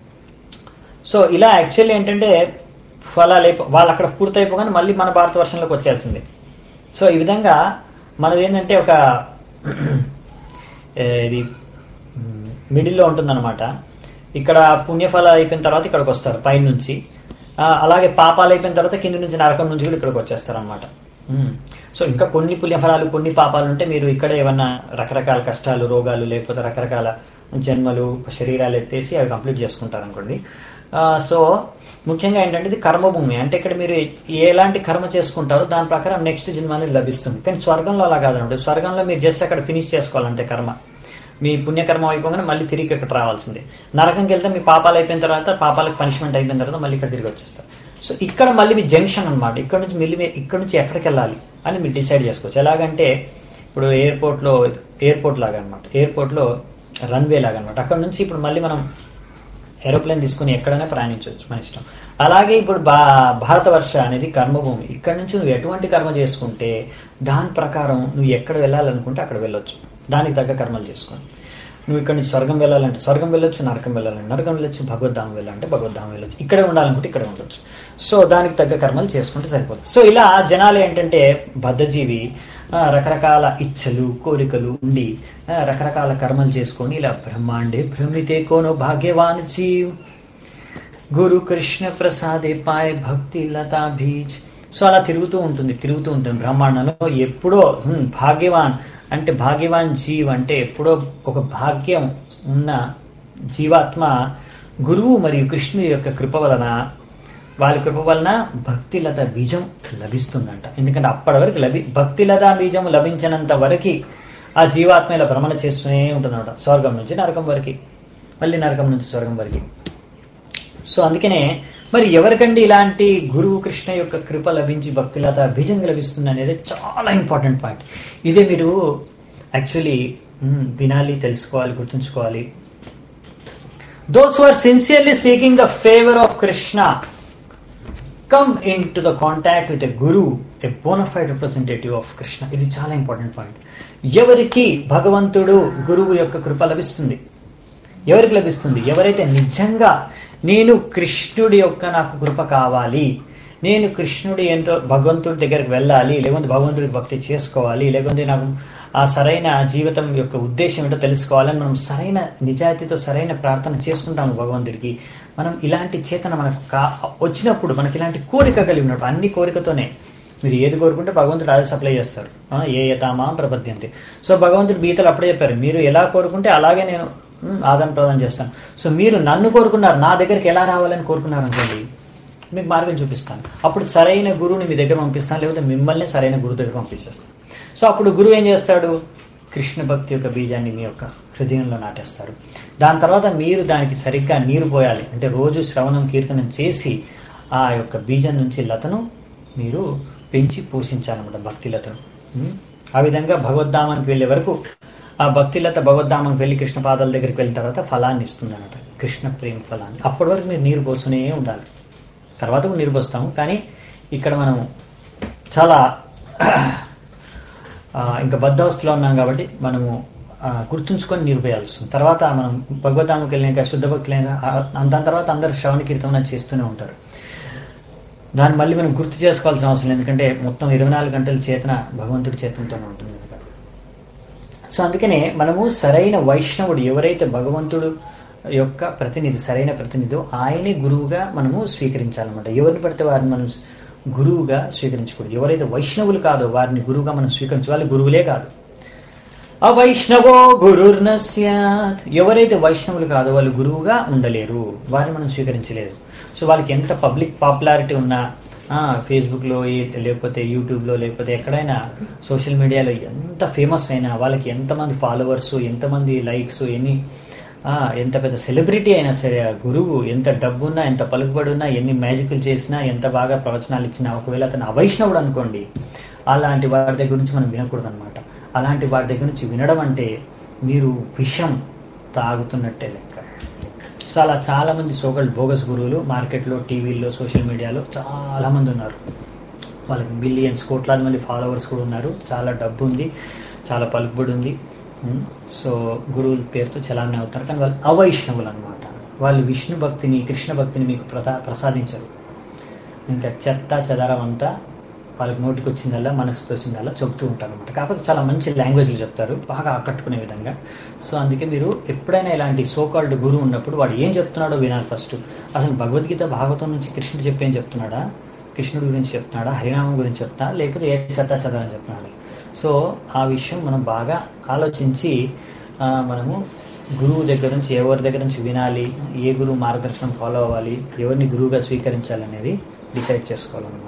సో ఇలా యాక్చువల్లీ ఏంటంటే ఫలాలు అయిపో వాళ్ళు అక్కడ పూర్తయిపోగానే మళ్ళీ మన భారత వర్షంలోకి వచ్చేయాల్సిందే సో ఈ విధంగా మనది ఏంటంటే ఒక ఏ, ఇది మిడిల్లో ఉంటుందన్నమాట ఇక్కడ పుణ్యఫలాలు అయిపోయిన తర్వాత ఇక్కడికి వస్తారు పైన నుంచి ఆ, అలాగే పాపాలు అయిపోయిన తర్వాత కింద నుంచి నరకం నుంచి కూడా ఇక్కడికి వచ్చేస్తారు అనమాట సో ఇంకా కొన్ని పుణ్యఫలాలు కొన్ని పాపాలు ఉంటే మీరు ఇక్కడ ఏమన్నా రకరకాల కష్టాలు రోగాలు లేకపోతే రకరకాల జన్మలు శరీరాలు ఎత్తేసి అవి కంప్లీట్ చేసుకుంటారు అనుకోండి ఆ, సో ముఖ్యంగా ఏంటంటే ఇది కర్మభూమి అంటే ఇక్కడ మీరు ఎలాంటి కర్మ చేసుకుంటారో దాని ప్రకారం నెక్స్ట్ జన్మ అనేది లభిస్తుంది కానీ స్వర్గంలో అలా కాదండి స్వర్గంలో మీరు జస్ట్ అక్కడ ఫినిష్ చేసుకోవాలంటే కర్మ మీ పుణ్యకర్మ అయిపోగానే మళ్ళీ తిరిగి ఇక్కడ రావాల్సిందే నరకంకి వెళ్తే మీ పాపాలు అయిపోయిన తర్వాత పాపాలకు పనిష్మెంట్ అయిపోయిన తర్వాత మళ్ళీ ఇక్కడ తిరిగి వచ్చేస్తారు సో ఇక్కడ మళ్ళీ మీ జంక్షన్ అనమాట ఇక్కడ నుంచి మళ్ళీ మీ- ఇక్కడ నుంచి ఎక్కడికి వెళ్ళాలి అని మీరు డిసైడ్ చేసుకోవచ్చు ఎలాగంటే ఇప్పుడు ఎయిర్పోర్ట్లో ఎయిర్పోర్ట్ లాగా అనమాట ఎయిర్పోర్ట్లో రన్వే లాగా అనమాట అక్కడ నుంచి ఇప్పుడు మళ్ళీ మనం ఏరోప్లేన్ తీసుకుని ఎక్కడైనా ప్రయాణించవచ్చు మన ఇష్టం అలాగే ఇప్పుడు భా భారతవర్ష అనేది కర్మభూమి ఇక్కడ నుంచి నువ్వు ఎటువంటి కర్మ చేసుకుంటే దాని ప్రకారం నువ్వు ఎక్కడ వెళ్ళాలనుకుంటే అక్కడ వెళ్ళొచ్చు దానికి తగ్గ కర్మలు చేసుకొని నువ్వు ఇక్కడ నుంచి స్వర్గం వెళ్ళాలంటే స్వర్గం వెళ్ళొచ్చు నరకం వెళ్ళాలంటే నరకం వెళ్ళొచ్చు భగవద్ధామం వెళ్ళాలంటే భగవద్ధామం వెళ్ళొచ్చు ఇక్కడే ఉండాలనుకుంటే ఇక్కడ ఉండొచ్చు సో దానికి తగ్గ కర్మలు చేసుకుంటే సరిపోతుంది సో ఇలా జనాలు ఏంటంటే బద్ధజీవి ఆ, రకరకాల ఇచ్చలు కోరికలు ఉండి ఆ, రకరకాల కర్మలు చేసుకొని ఇలా బ్రహ్మాండే భ్రమితే కోనో భాగ్యవాన్ జీవ్ గురు కృష్ణ ప్రసాదే పాయ్ భక్తి లతా బీజ్ సో అలా తిరుగుతూ ఉంటుంది తిరుగుతూ ఉంటుంది బ్రహ్మాండంలో ఎప్పుడో హ్మ్, భాగ్యవాన్ అంటే భాగ్యవాన్ జీవ్ అంటే ఎప్పుడో ఒక భాగ్యం ఉన్న జీవాత్మ గురువు మరియు కృష్ణుడి యొక్క కృప వలన వాళ్ళ కృప వలన భక్తిలత బీజం లభిస్తుందంట ఎందుకంటే అప్పటి వరకు లభి భక్తిలత బీజం లభించినంత వరకు ఆ జీవాత్మ ఇలా భ్రమణ చేస్తూనే ఉంటుందన్నమాట స్వర్గం నుంచి నరకం వరకు మళ్ళీ నరకం నుంచి స్వర్గం వరకు సో అందుకనే మరి ఎవరికండి ఇలాంటి గురువు కృష్ణ యొక్క కృప లభించి భక్తిలత బీజం లభిస్తుంది అనేది చాలా ఇంపార్టెంట్ పాయింట్ ఇదే మీరు యాక్చువల్లీ వినాలి తెలుసుకోవాలి గుర్తుంచుకోవాలి those are sincerely seeking the favour of Krishna come into the contact with a guru a bona fide representative of Krishna ఇది చాలా ఇంపార్టెంట్ పాయింట్ ఎవరికి భగవంతుడు గురువు యొక్క కృప లభిస్తుంది ఎవరికి లభిస్తుంది ఎవరైతే నిజంగా నేను కృష్ణుడి యొక్క నాకు కృప కావాలి నేను కృష్ణుడి ఎంతో భగవంతుడి దగ్గరికి వెళ్ళాలి లేకుంటే భగవంతుడికి భక్తి చేసుకోవాలి లేకుంటే నాకు ఆ సరైన జీవితం యొక్క ఉద్దేశం ఏంటో తెలుసుకోవాలని మనం సరైన నిజాయితీతో సరైన ప్రార్థన చేసుకుంటాము భగవంతుడికి మనం ఇలాంటి చేతన మనకు కా వచ్చినప్పుడు మనకి ఇలాంటి కోరిక కలిగి ఉన్నప్పుడు అన్ని కోరికతోనే మీరు ఏది కోరుకుంటే భగవంతుడు అదే సప్లై చేస్తారు ఆ, ఏ యథామా ప్రపద్యంతి సో భగవంతుడు గీతలు అప్పుడే చెప్పారు మీరు ఎలా కోరుకుంటే అలాగే నేను మ్, ఆదాన ప్రదానం చేస్తాను సో మీరు నన్ను కోరుకున్నారు నా దగ్గరికి ఎలా రావాలని కోరుకున్నారు అనుకోండి మీకు మార్గం చూపిస్తాను అప్పుడు సరైన గురువుని మీ దగ్గర పంపిస్తాను లేకపోతే మిమ్మల్ని సరైన గురువు దగ్గర పంపించేస్తాను సో అప్పుడు గురువు ఏం చేస్తాడు కృష్ణ భక్తి యొక్క బీజాన్ని మీ యొక్క హృదయంలో నాటేస్తారు దాని తర్వాత మీరు దానికి సరిగ్గా నీరు పోయాలి అంటే రోజు శ్రవణం కీర్తనం చేసి ఆ యొక్క బీజం నుంచి లతను మీరు పెంచి పోషించాలన్నమాట భక్తి లతను ఉం? ఆ విధంగా భగవద్ధామానికి వెళ్ళే వరకు ఆ భక్తిలత భగవద్ధామానికి వెళ్ళి కృష్ణ పాదాల దగ్గరికి వెళ్ళిన తర్వాత ఫలాన్ని ఇస్తుంది అనమాట కృష్ణ ప్రేమ ఫలాన్ని అప్పటి వరకు మీరు నీరు పోస్తూనే ఉండాలి తర్వాత కూడా నీరు పోస్తాము కానీ ఇక్కడ మనం చాలా ఆ, ఇంకా బద్ధావస్థలో ఉన్నాం కాబట్టి మనము ఆ, గుర్తుంచుకొని నీరు పోయాల్సి వస్తుంది తర్వాత మనం భగవద్ధామకి వెళ్ళినాక శుద్ధ భక్తులైన దాని తర్వాత అందరు శ్రవణ కీర్తన చేస్తూనే ఉంటారు దాన్ని మళ్ళీ మనం గుర్తు చేసుకోవాల్సిన అవసరం లేదు ఎందుకంటే మొత్తం ఇరవై నాలుగు గంటల చేతన భగవంతుడి చేతంతోనే ఉంటుంది కనుక సో అందుకనే మనము సరైన వైష్ణవుడు ఎవరైతే భగవంతుడు యొక్క ప్రతినిధి సరైన ప్రతినిధి ఆయనే గురువుగా మనము స్వీకరించాలన్నమాట ఎవరిని పడితే వారిని మనం గురువుగా స్వీకరించకూడదు ఎవరైతే వైష్ణవులు కాదో వారిని గురువుగా మనం స్వీకరించు వాళ్ళు గురువులే కాదు అవైష్ణవో గురుర్న స్యాత్ ఎవరైతే వైష్ణవులు కాదో వాళ్ళు గురువుగా ఉండలేరు వారిని మనం స్వీకరించలేదు సో వాళ్ళకి ఎంత పబ్లిక్ పాపులారిటీ ఉన్నా ఆ, ఫేస్బుక్లో ఏ- లేకపోతే యూట్యూబ్లో లేకపోతే ఎక్కడైనా సోషల్ మీడియాలో ఎంత ఫేమస్ అయినా వాళ్ళకి ఎంతమంది ఫాలోవర్స్ ఎంతమంది లైక్స్ ఎన్ని ఆ, ఎంత పెద్ద సెలబ్రిటీ అయినా సరే ఆ గురువు ఎంత డబ్బున్నా ఎంత పలుకుబడి ఉన్నా ఎన్ని మ్యాజిక్లు చేసినా ఎంత బాగా ప్రవచనాలు ఇచ్చినా ఒకవేళ అతను అవైష్ణవుడు అనుకోండి అలాంటి వారి దగ్గర నుంచి మనం వినకూడదు అనమాట అలాంటి వారి దగ్గర నుంచి వినడం అంటే మీరు విషం తాగుతున్నట్టే లెక్క సో అలా చాలా మంది సోకల్ బోగస్ గురువులు మార్కెట్లో టీవీల్లో సోషల్ మీడియాలో చాలా మంది ఉన్నారు వాళ్ళకి బిలియన్స్ కోట్లాది మంది ఫాలోవర్స్ కూడా ఉన్నారు చాలా డబ్బు ఉంది చాలా పలుకుబడి ఉంది ఉమ్, సో గురువుల పేరుతో చలామణి అవుతారు కానీ వాళ్ళు అవైష్ణవులు అనమాట వాళ్ళు విష్ణు భక్తిని కృష్ణ భక్తిని మీకు ప్రతా ప్రసాదించరు ఇంకా చెత్త చెదారం అంతా వాళ్ళకి నోటికి వచ్చిందల్లా మనసుకు వచ్చిందల్లా చెప్తూ ఉంటారు అనమాట కాకపోతే చాలా మంచి లాంగ్వేజ్లు చెప్తారు బాగా ఆకట్టుకునే విధంగా సో అందుకే మీరు ఎప్పుడైనా ఇలాంటి సోకాల్డ్ గురువు ఉన్నప్పుడు వాడు ఏం చెప్తున్నాడో వినాలి ఫస్ట్ అసలు భగవద్గీత భాగవతం నుంచి కృష్ణుడు చెప్పేం చెప్తున్నాడా కృష్ణుడి గురించి చెప్తున్నాడా హరినామం గురించి చెప్తా లేకపోతే ఏ చెత్త చెదారం చెప్తున్నాడు సో ఆ విషయం మనం బాగా ఆలోచించి ఆ, మనము గురువు దగ్గర నుంచి ఎవరి దగ్గర నుంచి వినాలి ఏ గురువు మార్గదర్శనం ఫాలో అవ్వాలి ఎవరిని గురువుగా స్వీకరించాలనేది డిసైడ్ చేసుకోవాలన్నమాట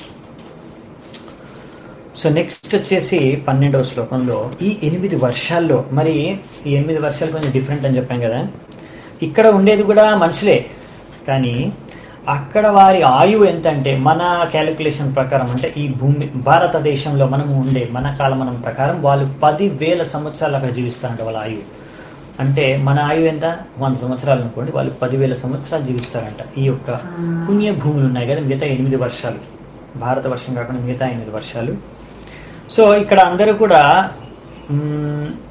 సో నెక్స్ట్ వచ్చేసి పన్నెండవ శ్లోకంలో ఈ ఎనిమిది వర్షాల్లో మరి ఈ ఎనిమిది వర్షాలు కొంచెం డిఫరెంట్ అని చెప్పాం కదా ఇక్కడ ఉండేది కూడా మనుషులే కానీ అక్కడ వారి ఆయువు ఎంత అంటే మన క్యాలిక్యులేషన్ ప్రకారం అంటే ఈ భూమి భారతదేశంలో మనం ఉండే మన కాలమానం ప్రకారం వాళ్ళు పది వేల సంవత్సరాలు అక్కడ జీవిస్తారంట వాళ్ళ ఆయువు అంటే మన ఆయువు ఎంత వంద సంవత్సరాలు అనుకోండి వాళ్ళు పదివేల సంవత్సరాలు జీవిస్తారంట ఈ యొక్క పుణ్య భూములు ఉన్నాయి కదా మిగతా ఎనిమిది వర్షాలు భారత వర్షం కాకుండా మిగతా ఎనిమిది వర్షాలు సో ఇక్కడ అందరూ కూడా మ్మ్,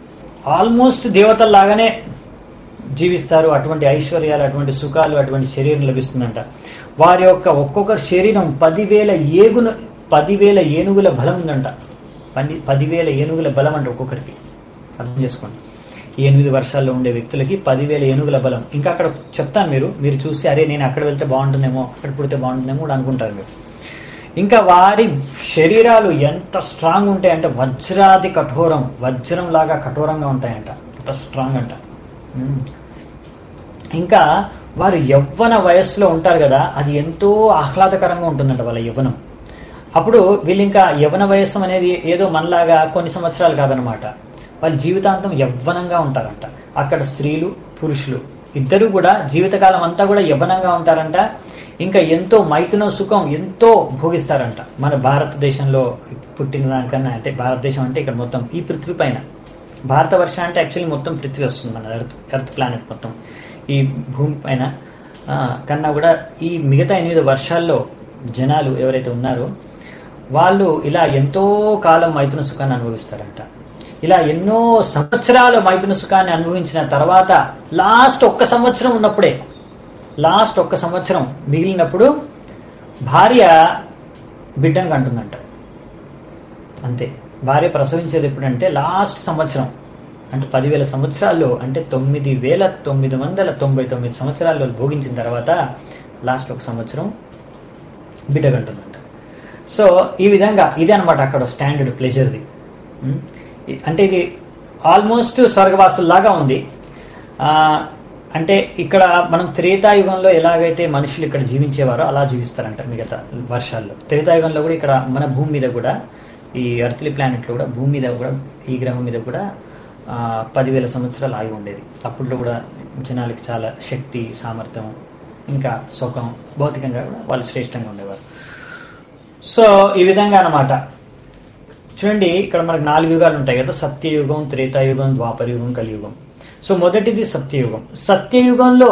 ఆల్మోస్ట్ దేవతల్లాగానే జీవిస్తారు అటువంటి ఐశ్వర్యాలు అటువంటి సుఖాలు అటువంటి శరీరం లభిస్తుందంట వారి యొక్క ఒక్కొక్క శరీరం పదివేల ఏగున పదివేల ఏనుగుల బలం ఉందంట పది పదివేల ఏనుగుల బలం అంట ఒక్కొక్కరికి అర్థం చేసుకోండి ఈ ఎనిమిది వర్షాల్లో ఉండే వ్యక్తులకి పదివేల ఏనుగుల బలం ఇంకా అక్కడ చెప్తాను మీరు మీరు చూసి అరే నేను అక్కడ వెళ్తే బాగుంటుందేమో అక్కడ పుడితే బాగుంటుందేమో కూడా అనుకుంటారు మీరు ఇంకా వారి శరీరాలు ఎంత స్ట్రాంగ్ ఉంటాయంటే వజ్రాది కఠోరం వజ్రం లాగా కఠోరంగా ఉంటాయంట అంత స్ట్రాంగ్ అంట ఉమ్. ఇంకా వారు యవ్వన వయస్సులో ఉంటారు కదా అది ఎంతో ఆహ్లాదకరంగా ఉంటుందంట వాళ్ళ యవ్వనం అప్పుడు వీళ్ళు ఇంకా యవ్వన వయస్సు అనేది ఏదో మనలాగా కొన్ని సంవత్సరాలు కాదనమాట వాళ్ళ జీవితాంతం యవ్వనంగా ఉంటారంట అక్కడ స్త్రీలు పురుషులు ఇద్దరు కూడా జీవితకాలం అంతా కూడా యవ్వనంగా ఉంటారంట ఇంకా ఎంతో మైథున సుఖం ఎంతో భోగిస్తారంట మన భారతదేశంలో పుట్టిన దానికన్నా అంటే భారతదేశం అంటే ఇక్కడ మొత్తం ఈ పృథ్వీ పైన భారతవర్ష అంటే యాక్చువల్లీ మొత్తం పృథ్వీ వస్తుంది మన ఎర్త్ ఎర్త్ ప్లానెట్ మొత్తం ఈ భూమి పైన ఆ, కన్నా కూడా ఈ మిగతా ఎనిమిది వర్షాల్లో జనాలు ఎవరైతే ఉన్నారో వాళ్ళు ఇలా ఎంతో కాలం మైథున సుఖాన్ని అనుభవిస్తారంట ఇలా ఎన్నో సంవత్సరాలు మైథున సుఖాన్ని అనుభవించిన తర్వాత లాస్ట్ ఒక్క సంవత్సరం ఉన్నప్పుడే లాస్ట్ ఒక్క సంవత్సరం మిగిలినప్పుడు భార్య బిడ్డను కంటుందంట అంతే భార్య ప్రసవించేది ఎప్పుడంటే లాస్ట్ సంవత్సరం అంటే పదివేల సంవత్సరాల్లో అంటే తొమ్మిది వేల తొమ్మిది వందల తొంభై తొమ్మిది సంవత్సరాల్లో భోగించిన తర్వాత లాస్ట్ ఒక సంవత్సరం బిడ్డ కంటుందంట సో ఈ విధంగా ఇది అనమాట అక్కడ స్టాండర్డ్ ప్లెజర్ది ఉమ్, ఇ- అంటే ఇది ఆల్మోస్ట్ స్వర్గవాసుల్లాగా ఉంది ఆ, అంటే ఇక్కడ మనం త్రేతాయుగంలో ఎలాగైతే మనుషులు ఇక్కడ జీవించేవారో అలా జీవిస్తారంట మిగతా వర్షాల్లో త్రేతాయుగంలో కూడా ఇక్కడ మన భూమి మీద కూడా ఈ అర్త్లీ ప్లానెట్లో కూడా భూమి మీద కూడా ఈ గ్రహం మీద కూడా ఆ, పదివేల సంవత్సరాలు ఆగి ఉండేది అప్పట్లో కూడా జనాలకి చాలా శక్తి సామర్థ్యం ఇంకా సుఖం భౌతికంగా కూడా వాళ్ళు శ్రేష్టంగా ఉండేవారు సో ఈ విధంగా అన్నమాట చూడండి ఇక్కడ మనకు నాలుగు యుగాలు ఉంటాయి కదా సత్యయుగం త్రేతాయుగం ద్వాపరయుగం కలియుగం సో మొదటిది సత్యయుగం సత్యయుగంలో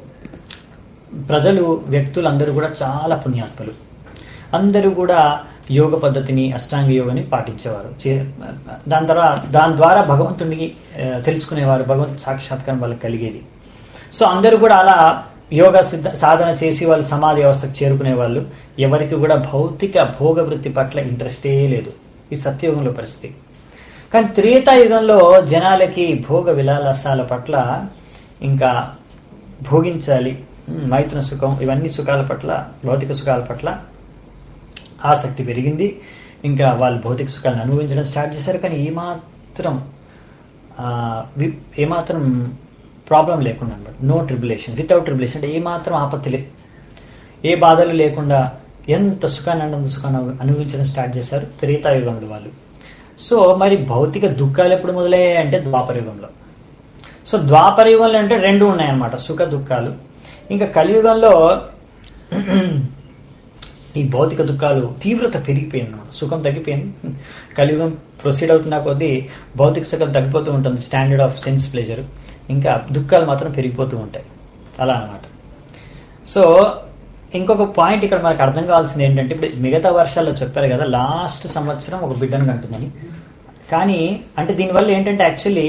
ప్రజలు వ్యక్తులు అందరూ కూడా చాలా పుణ్యాత్ములు అందరూ కూడా యోగ పద్ధతిని అష్టాంగ యోగని పాటించేవారు చే- దాని తర్వాత దాని ద్వారా భగవంతుడిని ఆ, తెలుసుకునేవారు భగవంతు సాక్షాత్కారం వాళ్ళకి కలిగేది సో అందరూ కూడా అలా యోగ సిద్ధ సాధన చేసి వాళ్ళు సమాధి వ్యవస్థకు చేరుకునే వాళ్ళు ఎవరికి కూడా భౌతిక భోగ వృత్తి పట్ల ఇంట్రెస్టే లేదు ఈ సత్యయుగంలో పరిస్థితి కానీ త్రేతాయుగంలో జనాలకి భోగ విలాసాల పట్ల ఇంకా భోగించాలి ఉమ్, మైథున సుఖం ఇవన్నీ సుఖాల పట్ల భౌతిక సుఖాల పట్ల ఆసక్తి పెరిగింది ఇంకా వాళ్ళు భౌతిక సుఖాలను అనుభవించడం స్టార్ట్ చేశారు కానీ ఏమాత్రం ఆ, వి- ఏమాత్రం ప్రాబ్లం లేకుండా అనమాట నో ట్రిబులేషన్ వితౌట్ ట్రిబులేషన్ అంటే ఏమాత్రం ఆపత్తి లే ఏ బాధలు లేకుండా ఎంత సుఖాన్ని అన్నంత సుఖాన్ని అను- అనుభవించడం స్టార్ట్ చేశారు త్రేతాయుగంలో వాళ్ళు సో మరి భౌతిక దుఃఖాలు ఎప్పుడు మొదలయ్యాయి అంటే ద్వాపరయుగంలో సో ద్వాపరయుగంలో అంటే రెండు ఉన్నాయన్నమాట సుఖ దుఃఖాలు ఇంకా కలియుగంలో ఈ భౌతిక దుఃఖాలు తీవ్రత పెరిగిపోయింది అన్నమాట సుఖం తగ్గిపోయింది కలియుగం ప్రొసీడ్ అవుతున్న కొద్దీ భౌతిక సుఖం తగ్గిపోతూ ఉంటుంది స్టాండర్డ్ ఆఫ్ సెన్స్ ప్లెజర్ ఇంకా దుఃఖాలు మాత్రం పెరిగిపోతూ ఉంటాయి అలా అన్నమాట సో ఇంకొక పాయింట్ ఇక్కడ మనకు అర్థం కావాల్సింది ఏంటంటే ఇప్పుడు మిగతా వర్షాల్లో చెప్పారు కదా లాస్ట్ సంవత్సరం ఒక బిడ్డను కంటుందని కానీ అంటే దీనివల్ల ఏంటంటే యాక్చువల్లీ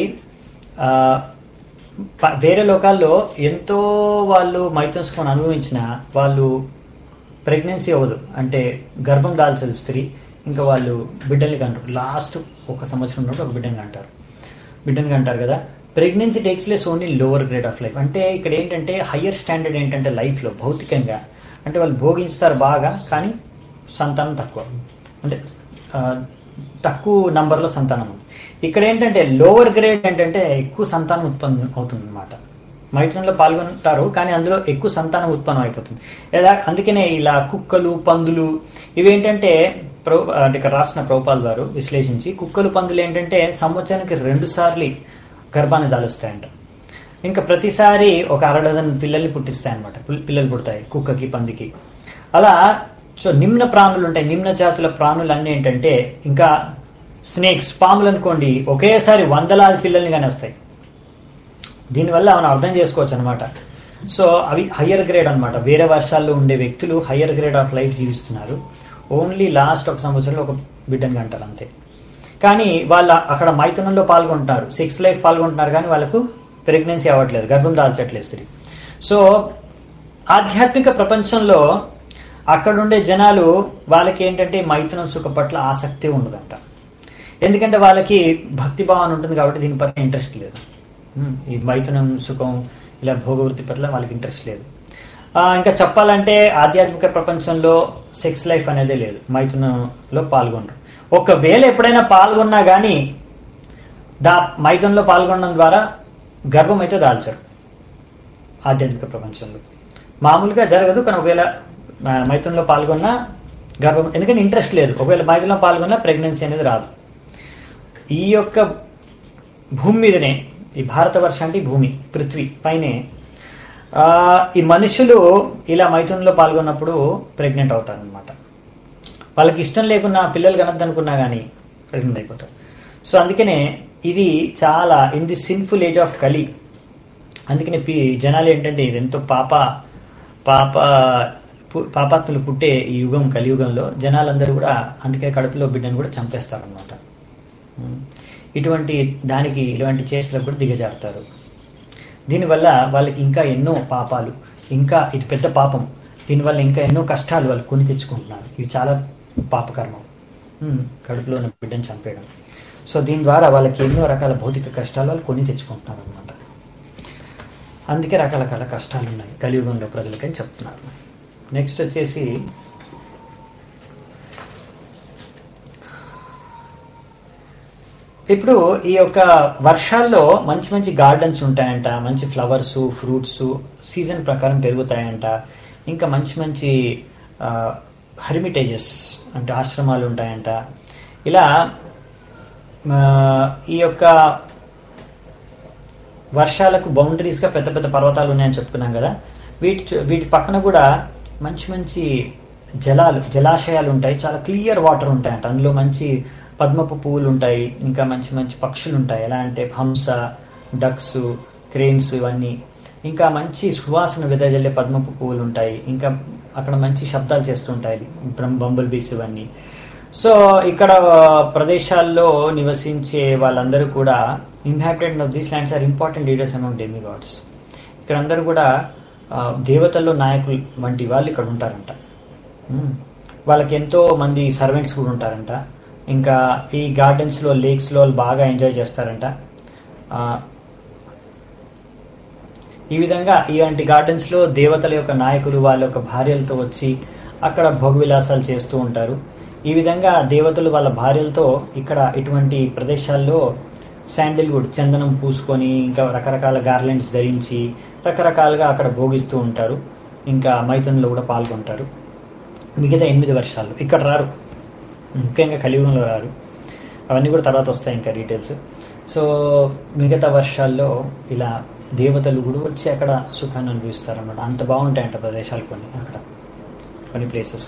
వేరే లోకాల్లో ఎంతో వాళ్ళు మైథోస్కోన్ అనుభవించిన వాళ్ళు ప్రెగ్నెన్సీ అవ్వదు అంటే గర్భం దాల్చదు స్త్రీ ఇంకా వాళ్ళు బిడ్డల్ని కంటారు లాస్ట్ ఒక సంవత్సరం ఉన్నప్పుడు ఒక బిడ్డని కంటారు బిడ్డని కంటారు కదా pregnancy takes place only lower grade of life అంటే ఇక్కడ ఏంటంటే హయ్యర్ స్టాండర్డ్ ఏంటంటే లైఫ్లో భౌతికంగా అంటే వాళ్ళు భోగించుతారు బాగా కానీ సంతానం తక్కువ అంటే ఆ, తక్కువ నంబర్లో సంతానం ఉంది ఇక్కడ ఏంటంటే లోవర్ గ్రేడ్ ఏంటంటే ఎక్కువ సంతానం ఉత్పన్నం అవుతుంది అనమాట మైత్రంలో పాల్గొంటారు కానీ అందులో ఎక్కువ సంతానం ఉత్పన్నం అయిపోతుంది ఎలా అందుకనే ఇలా కుక్కలు పందులు ఇవేంటంటే ప్రో అంటే ఇక్కడ రాసిన ప్రభుపాల్ గారు విశ్లేషించి కుక్కలు పందులు ఏంటంటే సంవత్సరానికి రెండు సార్లు గర్భాన్ని దాలుస్తాయంట ఇంకా ప్రతిసారి ఒక అర డజన్ పిల్లల్ని పుట్టిస్తాయి అనమాట పిల్లలు పుడతాయి కుక్కకి పందికి అలా సో నిమ్న ప్రాణులు ఉంటాయి నిమ్న జాతుల ప్రాణులు అన్నీ ఏంటంటే ఇంకా స్నేక్స్ పాములు అనుకోండి ఒకేసారి వందలాది పిల్లల్ని కానీ వస్తాయి దీనివల్ల మనం అర్థం చేసుకోవచ్చు అనమాట సో అవి హయ్యర్ గ్రేడ్ అన్నమాట వేరే వర్షాల్లో ఉండే వ్యక్తులు హయ్యర్ గ్రేడ్ ఆఫ్ లైఫ్ జీవిస్తున్నారు ఓన్లీ లాస్ట్ ఒక సంవత్సరంలో ఒక బిడ్డని అంటారు అంతే కానీ వాళ్ళ అక్కడ మైథునంలో పాల్గొంటున్నారు సెక్స్ లైఫ్ పాల్గొంటున్నారు కానీ వాళ్ళకు ప్రెగ్నెన్సీ అవ్వట్లేదు గర్భం దాల్చట్లేదు స్త్రీ సో ఆధ్యాత్మిక ప్రపంచంలో అక్కడుండే జనాలు వాళ్ళకి ఏంటంటే మైథునం సుఖ పట్ల ఆసక్తి ఉండదంట ఎందుకంటే వాళ్ళకి భక్తి భావన ఉంటుంది కాబట్టి దీని పట్ల ఇంట్రెస్ట్ లేదు ఉమ్, ఈ మైథునం సుఖం ఇలా భోగవృత్తి పట్ల వాళ్ళకి ఇంట్రెస్ట్ లేదు ఆ, ఇంకా చెప్పాలంటే ఆధ్యాత్మిక ప్రపంచంలో సెక్స్ లైఫ్ అనేది లేదు మైథునంలో పాల్గొనరు ఒకవేళ ఎప్పుడైనా పాల్గొన్నా కానీ దా మైథునంలో పాల్గొనడం ద్వారా గర్భం అయితే దాల్చరు ఆధ్యాత్మిక ప్రపంచంలో మామూలుగా జరగదు కానీ ఒకవేళ ఆ, మైథునంలో పాల్గొన్నా గర్భం ఎందుకంటే ఇంట్రెస్ట్ లేదు ఒకవేళ మైథునంలో పాల్గొన్నా ప్రెగ్నెన్సీ అనేది రాదు ఈ యొక్క భూమి మీదనే ఈ భారతవర్ష అంటే ఈ భూమి పృథ్వీ పైనే ఆ, ఈ మనుషులు ఇలా మైథునంలో పాల్గొన్నప్పుడు ప్రెగ్నెంట్ అవుతారనమాట వాళ్ళకి ఇష్టం లేకున్నా పిల్లలు కనద్దనుకున్నా కానీ ప్రెగ్నెంట్ అయిపోతారు సో అందుకనే ఇది చాలా in the sinful age of Kali అందుకనే పి జనాలు ఏంటంటే ఇది ఎంతో పాప పాప పు- పాపాత్ములు పుట్టే ఈ యుగం కలియుగంలో జనాలందరూ కూడా అందుకే కడుపులో బిడ్డను కూడా చంపేస్తారనమాట ఇటువంటి దానికి ఇలాంటి చేష్టలకు కూడా దిగజారుతారు దీనివల్ల వాళ్ళకి ఇంకా ఎన్నో పాపాలు ఇంకా ఇది పెద్ద పాపం దీనివల్ల ఇంకా ఎన్నో కష్టాలు వాళ్ళు కొని తెచ్చుకుంటున్నారు ఇవి చాలా పాపకర్మం ఉమ్, కడుపులో ఉన్న బిడ్డను చంపేయడం సో దీని ద్వారా వాళ్ళకి ఎన్నో రకాల భౌతిక కష్టాలు వాళ్ళు కొని తెచ్చుకుంటున్నారు అనమాట అందుకే రకరకాల కష్టాలు ఉన్నాయి కలియుగంలో ప్రజలకని చెప్తున్నారు నెక్స్ట్ వచ్చేసి ఇప్పుడు ఈ యొక్క వర్షాల్లో మంచి మంచి గార్డెన్స్ ఉంటాయంట మంచి ఫ్లవర్స్ ఫ్రూట్స్ సీజన్ ప్రకారం పెరుగుతాయంట ఇంకా మంచి మంచి హెరిమిటేజెస్ అంటే ఆశ్రమాలు ఉంటాయంట ఇలా ఆ, ఈ యొక్క వర్షాలకు బౌండరీస్గా పెద్ద పెద్ద పర్వతాలు ఉన్నాయని చెప్పుకున్నాం కదా వీటి చు- వీటి పక్కన కూడా మంచి మంచి జలాలు జలాశయాలు ఉంటాయి చాలా క్లియర్ వాటర్ ఉంటాయంట అందులో మంచి పద్మపు పువ్వులు ఉంటాయి ఇంకా మంచి మంచి పక్షులు ఉంటాయి ఎలా అంటే హంస డక్స్ క్రెయిన్స్ ఇవన్నీ ఇంకా మంచి సువాసన వెదజల్లే పద్మపు పువ్వులు ఉంటాయి ఇంకా అక్కడ మంచి శబ్దాలు చేస్తుంటాయి బ్రమ్ బంబుల్ బీస్ ఇవన్నీ సో ఇక్కడ ప్రదేశాల్లో నివసించే వాళ్ళందరూ కూడా inhabitant of these lands are important leaders among demigods ఇక్కడ అందరూ కూడా ఆ, దేవతల్లో నాయకులు వంటి వాళ్ళు ఇక్కడ ఉంటారంట మ్మ్. వాళ్ళకి ఎంతో మంది సర్వెంట్స్ కూడా ఉంటారంట ఇంకా ఈ గార్డెన్స్లో లేక్స్లో వాళ్ళు బాగా ఎంజాయ్ చేస్తారంట ఆ, ఈ విధంగా ఇలాంటి గార్డెన్స్లో దేవతల యొక్క నాయకులు వాళ్ళ యొక్క భార్యలతో వచ్చి అక్కడ భోగవిలాసాలు చేస్తూ ఉంటారు ఈ విధంగా దేవతలు వాళ్ళ భార్యలతో ఇక్కడ ఇటువంటి ప్రదేశాల్లో శాండిల్వుడ్ చందనం పూసుకొని ఇంకా రకరకాల గార్లెండ్స్ ధరించి రకరకాలుగా అక్కడ భోగిస్తూ ఉంటారు ఇంకా మైథునంలో కూడా పాల్గొంటారు మిగతా ఎనిమిది వర్షాలు ఇక్కడ రారు ముఖ్యంగా కలియుగంలో రారు అవన్నీ కూడా తర్వాత వస్తాయి ఇంకా డీటెయిల్స్ సో మిగతా వర్షాల్లో ఇలా దేవతలు కూడా వచ్చి అక్కడ సుఖాన్ని అనుభవిస్తారు అన్నమాట అంత బాగుంటాయంట ప్రదేశాలు కొన్ని అక్కడ కొన్ని ప్లేసెస్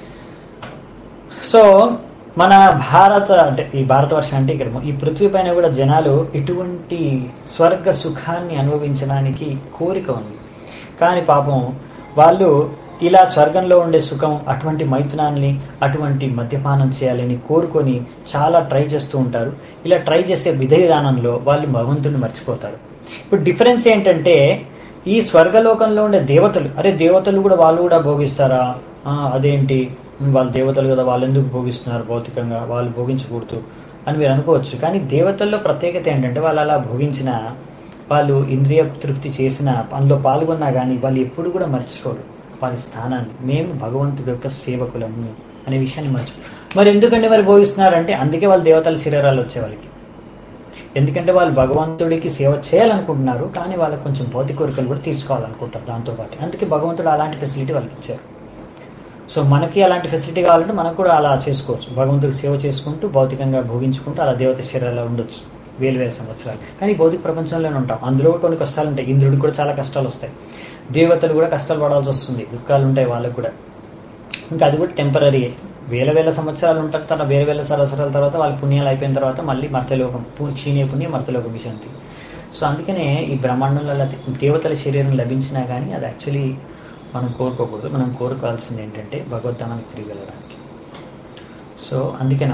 సో మన భారత అంటే ఈ భారతవర్షం అంటే ఇక్కడ ఈ పృథ్వీ పైన కూడా జనాలు ఇటువంటి స్వర్గ సుఖాన్ని అనుభవించడానికి కోరిక ఉంది కానీ పాపం వాళ్ళు ఇలా స్వర్గంలో ఉండే సుఖం అటువంటి మైథునాన్ని అటువంటి మద్యపానం చేయాలని కోరుకొని చాలా ట్రై చేస్తూ ఉంటారు ఇలా ట్రై చేసే విధ విధానంలో వాళ్ళు భగవంతుడిని మర్చిపోతారు ఇప్పుడు డిఫరెన్స్ ఏంటంటే ఈ స్వర్గలోకంలో ఉండే దేవతలు అరే దేవతలు కూడా వాళ్ళు కూడా భోగిస్తారా ఆ, అదేంటి ఉమ్, వాళ్ళు దేవతలు కదా వాళ్ళు ఎందుకు భోగిస్తున్నారు భౌతికంగా వాళ్ళు భోగించకూడదు అని మీరు అనుకోవచ్చు కానీ దేవతల్లో ప్రత్యేకత ఏంటంటే వాళ్ళు అలా భోగించిన వాళ్ళు ఇంద్రియ తృప్తి చేసిన అందులో పాల్గొన్నా కానీ వాళ్ళు ఎప్పుడు కూడా మర్చిపోరు వాళ్ళ స్థానాన్ని మేము భగవంతుడి యొక్క సేవకులము అనే విషయాన్ని మర్చిపో మరి ఎందుకంటే మరి భోగిస్తున్నారంటే అందుకే వాళ్ళు దేవతల శరీరాలు వచ్చే వాళ్ళకి ఎందుకంటే వాళ్ళు భగవంతుడికి సేవ చేయాలనుకుంటున్నారు కానీ వాళ్ళకి కొంచెం భౌతిక కోరికలు కూడా తీర్చుకోవాలనుకుంటారు దాంతోపాటు అందుకే భగవంతుడు అలాంటి ఫెసిలిటీ వాళ్ళకి ఇచ్చారు సో మనకి అలాంటి ఫెసిలిటీ కావాలంటే మనకు కూడా అలా చేసుకోవచ్చు భగవంతుడికి సేవ చేసుకుంటూ భౌతికంగా భోగించుకుంటూ అలా దేవత శరీరాల్లో ఉండొచ్చు వేలు వేల సంవత్సరాలు కానీ భౌతిక ప్రపంచంలోనే ఉంటాం అందులో కూడా కొన్ని కష్టాలు ఉంటాయి ఇంద్రుడికి కూడా చాలా కష్టాలు వస్తాయి దేవతలు కూడా కష్టాలు పడాల్సి వస్తుంది దుఃఖాలు ఉంటాయి వాళ్ళకు కూడా ఇంకా అది కూడా టెంపరీ వేల వేల సంవత్సరాలు ఉంటారు తర్వాత వేల వేల సంవత్సరాల తర్వాత వాళ్ళ పుణ్యాలు అయిపోయిన తర్వాత మళ్ళీ మర్తలోకం పు- క్షీణే పుణ్యం మర్తలోకం విశాంతి సో అందుకనే ఈ బ్రహ్మాండంలో అలా దేవతల శరీరం లభించినా కానీ అది యాక్చువల్లీ మనం కోరుకోకూడదు మనం కోరుకోవాల్సింది ఏంటంటే భగవద్ధామానికి తిరిగి వెళ్ళడానికి సో అందుకేనమాట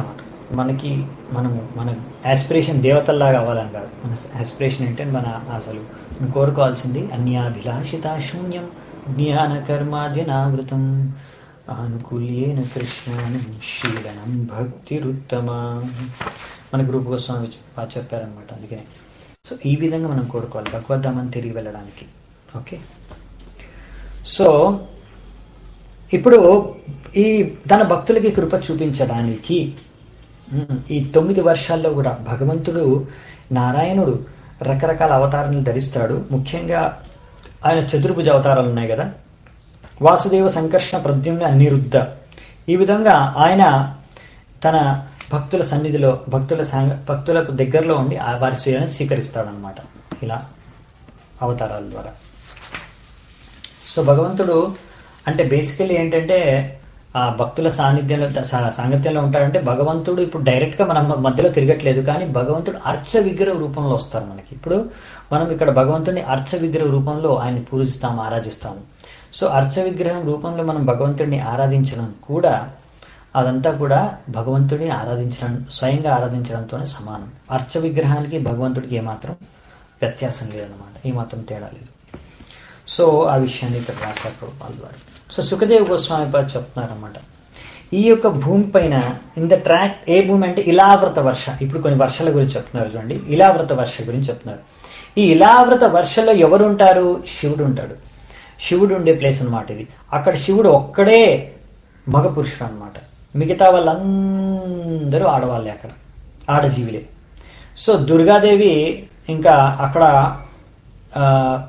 మనకి మనము మన ఆస్పిరేషన్ దేవతల్లాగా అవ్వాలని కాదు మన ఆస్పిరేషన్ ఏంటంటే మన అసలు మనం కోరుకోవాల్సింది అన్యాభిలాషిత శూన్యం జ్ఞాన కర్మాద్యనావృతం ఆనుకూల్యేన కృష్ణానం శీలనం భక్తిరుత్తమ మన గ్రూప్ గోస్వామి బాగా చెప్పారనమాట అందుకనే సో ఈ విధంగా మనం కోరుకోవాలి భగవద్ధామని తిరిగి వెళ్ళడానికి ఓకే సో ఇప్పుడు ఈ తన భక్తులకి కృప చూపించడానికి ఉమ్, ఈ తొమ్మిది వర్షాల్లో కూడా భగవంతుడు నారాయణుడు రకరకాల అవతారాలను ధరిస్తాడు ముఖ్యంగా ఆయన చతుర్భుజ అవతారాలు ఉన్నాయి కదా వాసుదేవ సంకర్షణ ప్రద్యుమ్న అనిరుద్ధ ఈ విధంగా ఆయన తన భక్తుల సన్నిధిలో భక్తుల సంగ భక్తులకు దగ్గరలో ఉండి ఆ వారి స్వీయాన్ని స్వీకరిస్తాడనమాట ఇలా అవతారాల ద్వారా సో భగవంతుడు అంటే బేసికలీ ఏంటంటే ఆ భక్తుల సాన్నిధ్యంలో సా- సాంగత్యంలో ఉంటాడంటే భగవంతుడు ఇప్పుడు డైరెక్ట్గా మన మ- మధ్యలో తిరగట్లేదు కానీ భగవంతుడు అర్చ విగ్రహ రూపంలో వస్తారు మనకి ఇప్పుడు మనం ఇక్కడ భగవంతుడిని అర్చ విగ్రహ రూపంలో ఆయన్ని పూజిస్తాము ఆరాధిస్తాము సో అర్చ విగ్రహం రూపంలో మనం భగవంతుడిని ఆరాధించడం కూడా అదంతా కూడా భగవంతుడిని ఆరాధించడం స్వయంగా ఆరాధించడంతోనే సమానం అర్చ విగ్రహానికి భగవంతుడికి ఏమాత్రం వ్యత్యాసం లేదన్నమాట ఏమాత్రం తేడా లేదు సో ఆ విషయాన్ని ఇక్కడ రాశారు ప్రభుపాల్ వారు సో సుఖదేవ్ గోస్వామి పాద చెప్తున్నారన్నమాట ఈ యొక్క భూమి పైన ఇన్ ద ట్రాక్ ఏ భూమి అంటే ఇలావృత వర్ష ఇప్పుడు కొన్ని వర్షాల గురించి చెప్తున్నారు చూడండి ఇలావృత వర్ష గురించి చెప్తున్నారు ఈ ఇలావృత వర్షలో ఎవరు ఉంటారు శివుడు ఉంటాడు శివుడు ఉండే ప్లేస్ అన్నమాట ఇది అక్కడ శివుడు ఒక్కడే మగ పురుషుడు అనమాట మిగతా వాళ్ళందరూ ఆడవాళ్ళే అక్కడ ఆడజీవులే సో దుర్గాదేవి ఇంకా అక్కడ ఆ,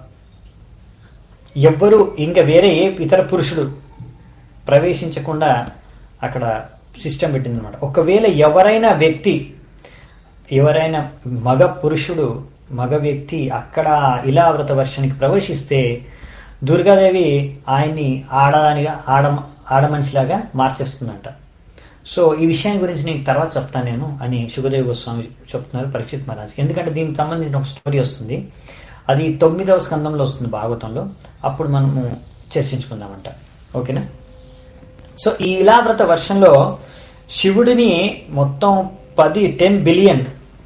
ఎవ్వరు ఇంకా వేరే ఏ ఇతర పురుషుడు ప్రవేశించకుండా అక్కడ సిస్టమ్ పెట్టింది అనమాట ఒకవేళ ఎవరైనా వ్యక్తి ఎవరైనా మగ పురుషుడు మగ వ్యక్తి అక్కడ ఇలావృత వర్షానికి ప్రవేశిస్తే దుర్గాదేవి ఆయన్ని ఆడదానిగా ఆడ ఆడమనిషిలాగా మార్చేస్తుందంట సో ఈ విషయం గురించి నీకు తర్వాత చెప్తాను నేను అని సుఖదేవ్ గోస్వామి చెప్తున్నారు పరీక్షిత్ మహారాజ్ ఎందుకంటే దీనికి సంబంధించిన ఒక స్టోరీ వస్తుంది అది తొమ్మిదవ స్కందంలో వస్తుంది భాగవతంలో అప్పుడు మనము చర్చించుకుందామంట ఓకేనా సో ఈ ఇలావ్రత వర్షంలో శివుడిని మొత్తం పది టెన్ బిలియన్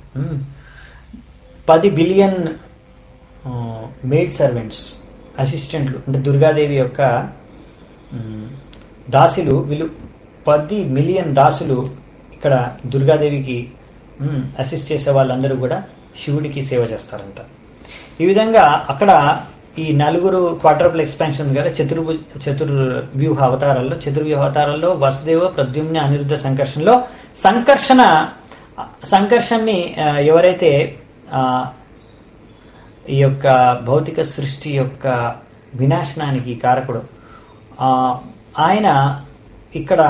పది బిలియన్ మేడ్ సర్వెంట్స్ అసిస్టెంట్లు అంటే దుర్గాదేవి యొక్క మ్, దాసులు వీళ్ళు పది మిలియన్ దాసులు ఇక్కడ దుర్గాదేవికి మ్, అసిస్ట్ చేసే వాళ్ళందరూ కూడా శివుడికి సేవ చేస్తారంట ఈ విధంగా అక్కడ ఈ నలుగురు క్వార్టర్పుల్ ఎక్స్పాన్షన్ ఉంది కదా చతుర్భుజ చతుర్వ్యూహ అవతారాల్లో చతుర్వ్యూహ అవతారాల్లో వసుదేవ ప్రద్యుమ్న అనిరుద్ధ సంకర్షణలో సంకర్షణ సంకర్షణని ఆ, ఎవరైతే ఆ, ఈ యొక్క భౌతిక సృష్టి యొక్క వినాశనానికి కారకుడు ఆ, ఆయన ఇక్కడ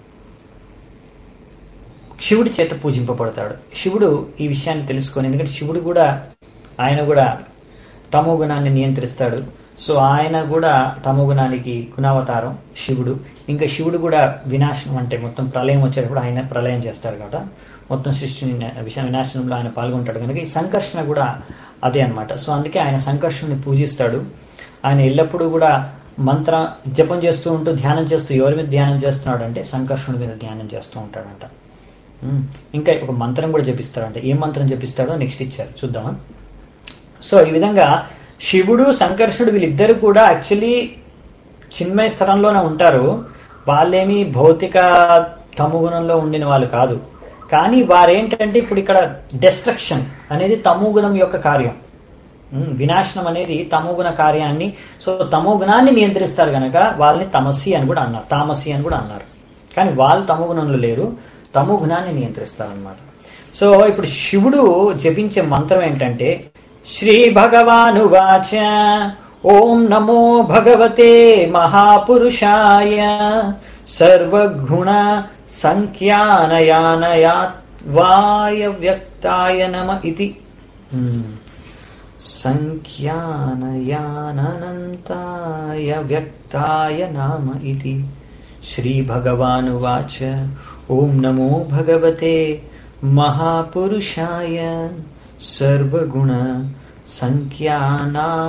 శివుడి చేత పూజింపబడతాడు శివుడు ఈ విషయాన్ని తెలుసుకొని ఎందుకంటే శివుడు కూడా ఆయన కూడా తమో గుణాన్ని నియంత్రిస్తాడు సో ఆయన కూడా తమో గుణానికి గుణావతారం శివుడు ఇంకా శివుడు కూడా వినాశనం అంటే మొత్తం ప్రళయం వచ్చేటప్పుడు ఆయన ప్రళయం చేస్తాడు కాబట్టి మొత్తం సృష్టిని న- విష వినాశనంలో ఆయన పాల్గొంటాడు కనుక ఈ సంకర్షణ కూడా అదే అన్నమాట సో అందుకే ఆయన సంకర్షణని పూజిస్తాడు ఆయన ఎల్లప్పుడూ కూడా మంత్ర జపం చేస్తూ ఉంటూ ధ్యానం చేస్తూ ఎవరి మీద ధ్యానం చేస్తున్నాడు అంటే సంకర్షణుడి మీద ధ్యానం చేస్తూ ఉంటాడంట ఉమ్, ఇంకా ఒక మంత్రం కూడా జపిస్తాడంట ఏం మంత్రం జపిస్తాడో నెక్స్ట్ ఇచ్చారు చూద్దామా సో ఈ విధంగా శివుడు సంకర్షుడు వీళ్ళిద్దరు కూడా యాక్చువల్లీ చిన్మయ స్థలంలోనే ఉంటారు వాళ్ళేమి భౌతిక తముగుణంలో ఉండిన వాళ్ళు కాదు కానీ వారేంటంటే ఇప్పుడు ఇక్కడ డెస్ట్రక్షన్ అనేది తమోగుణం యొక్క కార్యం ఉమ్, వినాశనం అనేది తమోగుణ కార్యాన్ని సో తమోగుణాన్ని నియంత్రిస్తారు కనుక వాళ్ళని తమస్సి అని కూడా అన్నారు తామసి అని కూడా అన్నారు కానీ వాళ్ళు తమోగుణంలో లేరు తమో గుణాన్ని నియంత్రిస్తారు అనమాట సో ఇప్పుడు శివుడు జపించే మంత్రం ఏంటంటే శ్రీ భగవానువాచ ఓం నమో భగవతే మహాపురుషాయ సర్వగుణ సంఖ్యానయానయాత్వాయ వ్యక్తాయ నమ ఇది Hmm. సంఖ్యానయాననంతాయ వ్యక్తాయ నామ ఇది శ్రీభగవానువాచ ఓం నమో భగవతే మహాపురుషాయ సర్వగుణ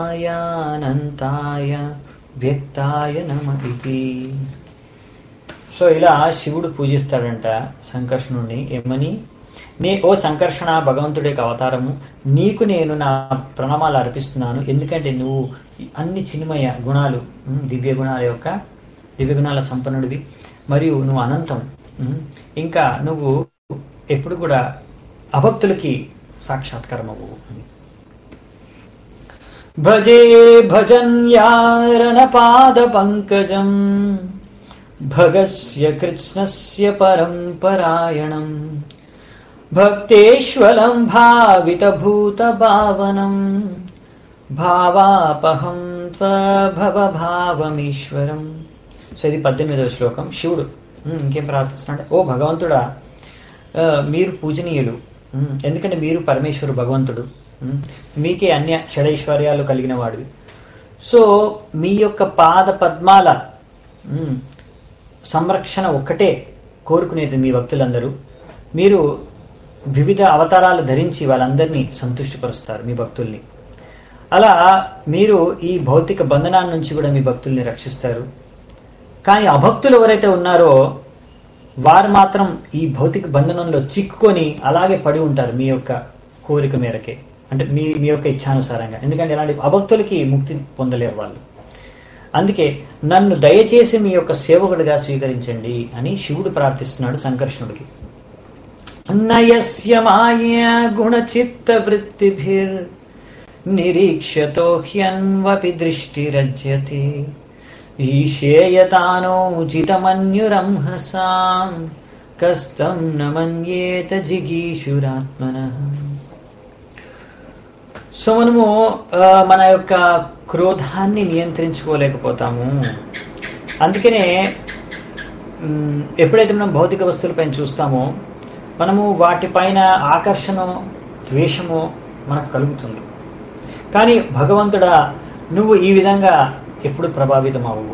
సంఖ్యానాయానంతాయ వ్యక్తాయ నమ ఇది సో ఇలా శివుడు పూజిస్తాడంట సంకర్షణుడిని ఏమని నే ఓ సంకర్షణ భగవంతుడి యొక్క అవతారము నీకు నేను నా ప్రణామాలు అర్పిస్తున్నాను ఎందుకంటే నువ్వు ఈ అన్ని చిన్మయ గుణాలు ఉమ్, దివ్య గుణాల యొక్క దివ్య గుణాల సంపన్నుడివి మరియు నువ్వు అనంతం ఉమ్, ఇంకా నువ్వు ఎప్పుడు కూడా అభక్తులకి సాక్షాత్కారమవు అని భజే భజన్యారణపాద పంకజం భగస్య కృష్ణస్య పరంపరాయణం భక్తేశ్వలం భావిత భూత భావనం భావాపహం త్వభవ భావమీశ్వరం సో ఇది పద్దెనిమిదవ శ్లోకం శివుడు ఉమ్, ఇంకేం ప్రార్థిస్తున్నాడు ఓ భగవంతుడా ఆ, మీరు పూజనీయులు ఉమ్, ఎందుకంటే మీరు పరమేశ్వరు భగవంతుడు ఉమ్, మీకే అన్య షడైశ్వర్యాలు కలిగిన వాడు సో మీ యొక్క పాద పద్మాల ఉమ్, సంరక్షణ ఒక్కటే కోరుకునేది మీ భక్తులందరూ మీరు వివిధ అవతారాలు ధరించి వాళ్ళందరినీ సంతుష్టిపరుస్తారు మీ భక్తుల్ని అలా మీరు ఈ భౌతిక బంధనాల నుంచి కూడా మీ భక్తుల్ని రక్షిస్తారు కానీ అభక్తులు ఎవరైతే ఉన్నారో వారు మాత్రం ఈ భౌతిక బంధనంలో చిక్కుకొని అలాగే పడి ఉంటారు మీ యొక్క కోరిక మేరకే అంటే మీ మీ యొక్క ఇచ్ఛానుసారంగా ఎందుకంటే ఇలాంటి అభక్తులకి ముక్తి పొందలేరు వాళ్ళు అందుకే నన్ను దయచేసి మీ యొక్క సేవకుడిగా స్వీకరించండి అని శివుడు ప్రార్థిస్తున్నాడు సంకర్షణుడికి నయస్య మాయా గుణచిత్త వృత్తిభిర్ నిరీక్షతో హ్యన్వపి దృష్టిరజ్యతే ఈశేయతానోచితమన్యురంహసాం కస్తం న మన్యేత జిగీషురాత్మన సో మనము ఆ, మన యొక్క క్రోధాన్ని నియంత్రించుకోలేకపోతాము అందుకనే మ్, ఎప్పుడైతే మనం భౌతిక వస్తువులపైన చూస్తామో మనము వాటిపైన ఆకర్షణ ద్వేషము మనకు కలుగుతుంది కానీ భగవంతుడా నువ్వు ఈ విధంగా ఎప్పుడు ప్రభావితం అవ్వవు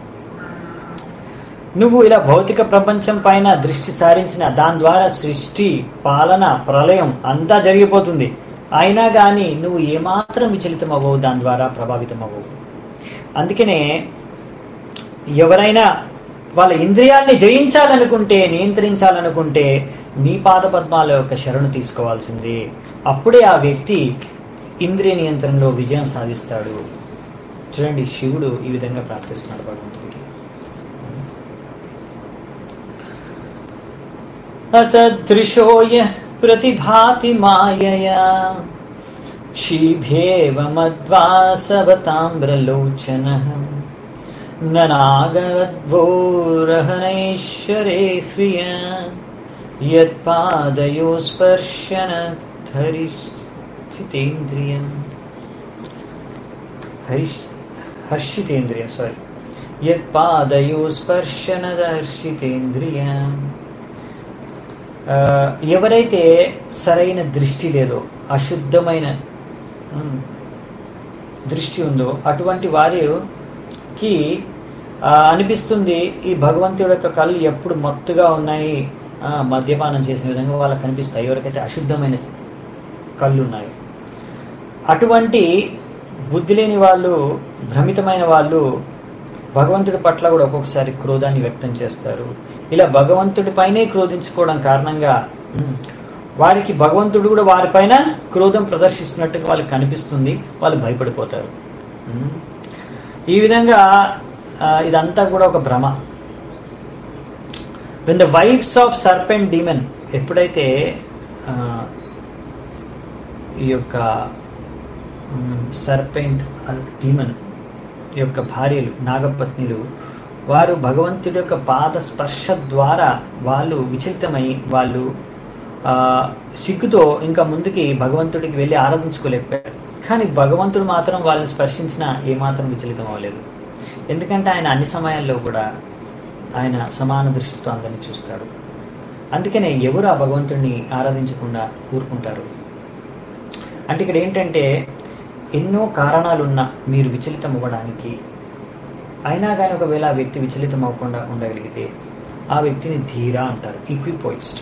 నువ్వు ఇలా భౌతిక ప్రపంచం పైన దృష్టి సారించిన దాని ద్వారా సృష్టి పాలన ప్రళయం అంతా జరిగిపోతుంది అయినా కానీ నువ్వు ఏమాత్రం విచలితం అవ్వవు దాని ద్వారా ప్రభావితం అవ్వవు అందుకనే ఎవరైనా వాళ్ళ ఇంద్రియాల్ని జయించాలనుకుంటే నియంత్రించాలనుకుంటే నీ పాద పద్మాల యొక్క శరణు తీసుకోవాల్సిందే అప్పుడే ఆ వ్యక్తి ఇంద్రియ నియంత్రణలో విజయం సాధిస్తాడు చూడండి శివుడు ఈ విధంగా ప్రార్థిస్తున్నాడు భగవంతుడికి అసదృశో యః ప్రతిభాతి మాయయా క్షీభేవ మద్వాసవతామ్రలోచన ననాగద్వోరహనైశ్వరే హ్రియ యత్పాదయో స్పర్శన హరిస్థితేంద్రియం హరిష్ హర్షితేంద్రియం సారీ యత్పాదయో స్పర్శన హర్షితేంద్రియం ఆ, ఎవరైతే సరైన దృష్టి లేదో అశుద్ధమైన ఉమ్, దృష్టి ఉందో అటువంటి వారికి ఆ, అనిపిస్తుంది ఈ భగవంతుడి యొక్క కళ్ళు ఎప్పుడు మత్తుగా ఉన్నాయి ఆ, మద్యపానం చేసిన విధంగా వాళ్ళకి కనిపిస్తాయి ఎవరికైతే అశుద్ధమైన కళ్ళు ఉన్నాయి అటువంటి బుద్ధి లేని వాళ్ళు భ్రమితమైన వాళ్ళు భగవంతుడి పట్ల కూడా ఒక్కొక్కసారి క్రోధాన్ని వ్యక్తం చేస్తారు ఇలా భగవంతుడి పైనే క్రోధించుకోవడం కారణంగా ఉమ్, వారికి భగవంతుడు కూడా వారిపైన క్రోధం ప్రదర్శిస్తున్నట్టుగా వాళ్ళకి కనిపిస్తుంది వాళ్ళు భయపడిపోతారు ఉమ్. ఈ విధంగా ఆ, ఇదంతా కూడా ఒక భ్రమ when the wives of serpent demon ఎప్పుడైతే ఆ, ఈ యొక్క సర్పెంట్ డీమన్ యొక్క భార్యలు నాగపత్నిలు వారు భగవంతుడి యొక్క పాద స్పర్శ ద్వారా వాళ్ళు విచలితమై వాళ్ళు ఆ, సిగ్గుతో ఇంకా ముందుకి భగవంతుడికి వెళ్ళి ఆరాధించుకోలేకపోయారు కానీ భగవంతుడు మాత్రం వాళ్ళని స్పర్శించిన ఏమాత్రం విచలితం అవ్వలేదు ఎందుకంటే ఆయన అన్ని సమయాల్లో కూడా ఆయన సమాన దృష్టితో అందరినీ చూస్తాడు అందుకనే ఎవరు ఆ భగవంతుడిని ఆరాధించకుండా ఊరుకుంటారు అంటే ఇక్కడ ఏంటంటే ఎన్నో కారణాలున్నా మీరు విచలితం అవ్వడానికి అయినా కానీ ఒకవేళ ఆ వ్యక్తి విచలితం అవ్వకుండా ఉండగలిగితే ఆ వ్యక్తిని ధీర అంటారు ఈక్విపోయిస్ట్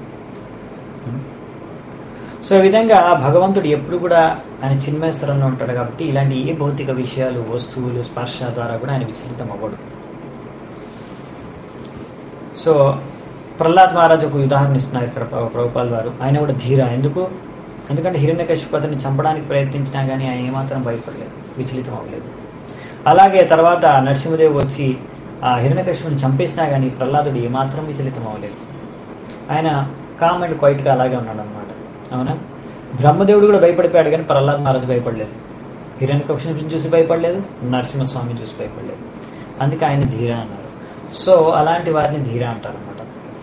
సో ఈ విధంగా భగవంతుడు ఎప్పుడు కూడా ఆయన చిన్మయ స్థలంలో ఉంటాడు కాబట్టి ఇలాంటి ఏ భౌతిక విషయాలు వస్తువులు స్పర్శ ద్వారా కూడా ఆయన విచలితం అవ్వడు సో ప్రహ్లాద్ మహారాజ్ ఒక ఉదాహరణ ఇస్తున్నారు ఇక్కడ ప్రభు- ప్రభుపాల్ వారు ఆయన కూడా ధీర ఎందుకు ఎందుకంటే హిరణ్యకశిపు అతన్ని చంపడానికి ప్రయత్నించినా కానీ ఆయన ఏమాత్రం భయపడలేదు విచలితం అవ్వలేదు అలాగే తర్వాత నరసింహదేవ్ వచ్చి ఆ హిరణ్యకశిపుని చంపేసినా కానీ ప్రహ్లాదుడు ఏమాత్రం విచలితం అవ్వలేదు ఆయన కామ్ అండ్ క్వైట్గా అలాగే ఉన్నాడు అనమాట అవునా బ్రహ్మదేవుడు కూడా భయపడిపోయాడు కానీ ప్రహ్లాద్ మహారాజు భయపడలేదు హిరణ్యకశిపుని చూసి భయపడలేదు నరసింహస్వామిని చూసి భయపడలేదు అందుకే ఆయన ధీర అన్నారు సో అలాంటి వారిని ధీర అంటారు అనమాట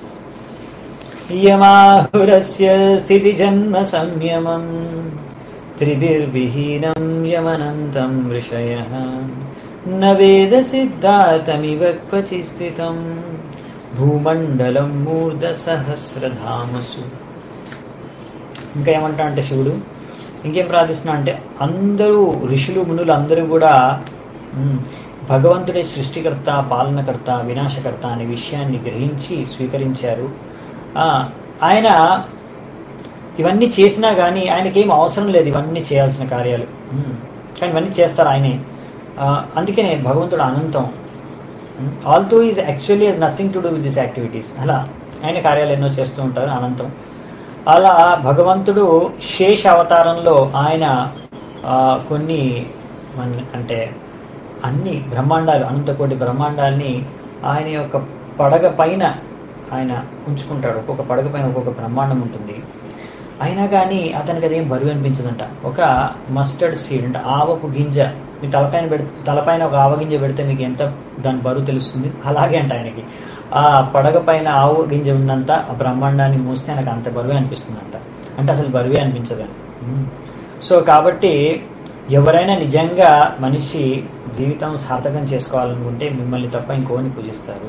యమాహురస్య స్థితి జన్మ సంయమం త్రిభిర్విహీనం యమనంతం ఋషయ న వేద సిద్ధార్థమివ క్వచి స్థితం భూమండలం మూర్ధ సహస్రధామసు ఇంకా ఏమంటా అంటే శివుడు ఇంకేం ప్రార్థిస్తున్నా అంటే అందరూ ఋషులు మునులు అందరూ కూడా మ్, భగవంతుడే సృష్టికర్త పాలనకర్త వినాశకర్త అనే విషయాన్ని గ్రహించి స్వీకరించారు ఆ, ఆయన ఇవన్నీ చేసినా కానీ ఆయనకేం అవసరం లేదు ఇవన్నీ చేయాల్సిన కార్యాలు మ్, కానీ ఇవన్నీ చేస్తారు ఆయనే ఆ, అందుకనే భగవంతుడు అనంతం although is actually he's nothing to do with this activities అలా ఆయన కార్యాలు ఎన్నో చేస్తూ ఉంటారు అనంతం అలా భగవంతుడు శేష అవతారంలో ఆయన ఆ, కొన్ని మన అంటే అన్ని బ్రహ్మాండాలు అనంతకోటి బ్రహ్మాండాల్ని ఆయన యొక్క పడగ పైన ఆయన ఉంచుకుంటాడు ఒక్కొక్క పడగ పైన ఒక్కొక్క బ్రహ్మాండం ఉంటుంది అయినా కానీ అతనికి అదేం బరువు అనిపించదంట ఒక మస్టర్డ్ సీడ్ అంటే ఆవపు గింజ మీ తలపైన పెడి తలపైన ఒక ఆవ గింజ పెడితే మీకు ఎంత దాని బరువు తెలుస్తుంది అలాగే అంట ఆయనకి ఆ పడగ పైన ఆవు గింజ ఉన్నంత ఆ బ్రహ్మాండాన్ని మూస్తే ఆయనకు అంత బరువే అనిపిస్తుందంట అంటే అసలు బరువే అనిపించదని సో కాబట్టి ఎవరైనా నిజంగా మనిషి జీవితం సార్థకం చేసుకోవాలనుకుంటే మిమ్మల్ని తప్ప ఇంకోని పూజిస్తారు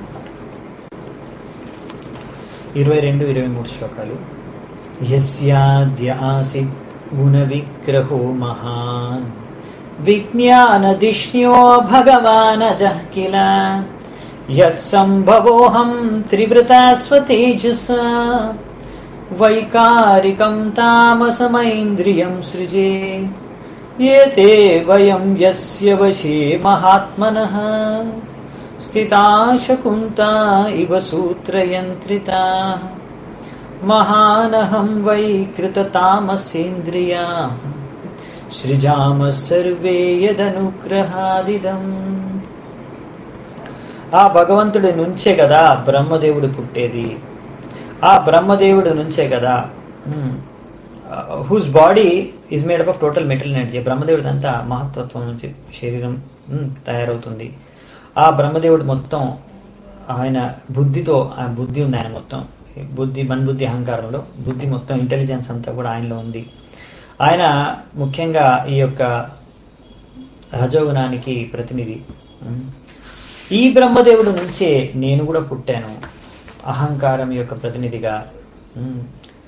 ఇరవై రెండు ఇరవై మూడు శ్లోకాలు యస్యాద్య ఆసిత్ గుణవిగ్రహో మహాన్ విజ్ఞానదిష్ణ్యో భగవానజః కిల యత్సంభవోహం త్రివృతాస్వతేజస వైకారికం తామసమైంద్రియం సృజే ఏతే వయం యస్య వశే మహాత్మనః స్థితా శకుంతా ఇవ సూత్రయంత్రితా మహానహం వై కృతతామసేంద్రియా సృజామ సర్వే యదనుగ్రహాదిదం ఆ భగవంతుడి నుంచే కదా బ్రహ్మదేవుడు పుట్టేది ఆ బ్రహ్మదేవుడు నుంచే కదా whose body is made up of total material energy బ్రహ్మదేవుడు అంతా మహత్తత్వం నుంచి శరీరం మ్, తయారవుతుంది ఆ బ్రహ్మదేవుడు మొత్తం ఆయన బుద్ధితో ఆ బుద్ధి ఉంది ఆయన మొత్తం బుద్ధి మన్బుద్ధి అహంకారంలో బుద్ధి మొత్తం ఇంటెలిజెన్స్ అంతా కూడా ఆయనలో ఉంది ఆయన ముఖ్యంగా ఈ యొక్క రజోగుణానికి ప్రతినిధి మ్. ఈ బ్రహ్మదేవుడు నుంచే నేను కూడా పుట్టాను అహంకారం యొక్క ప్రతినిధిగా మ్.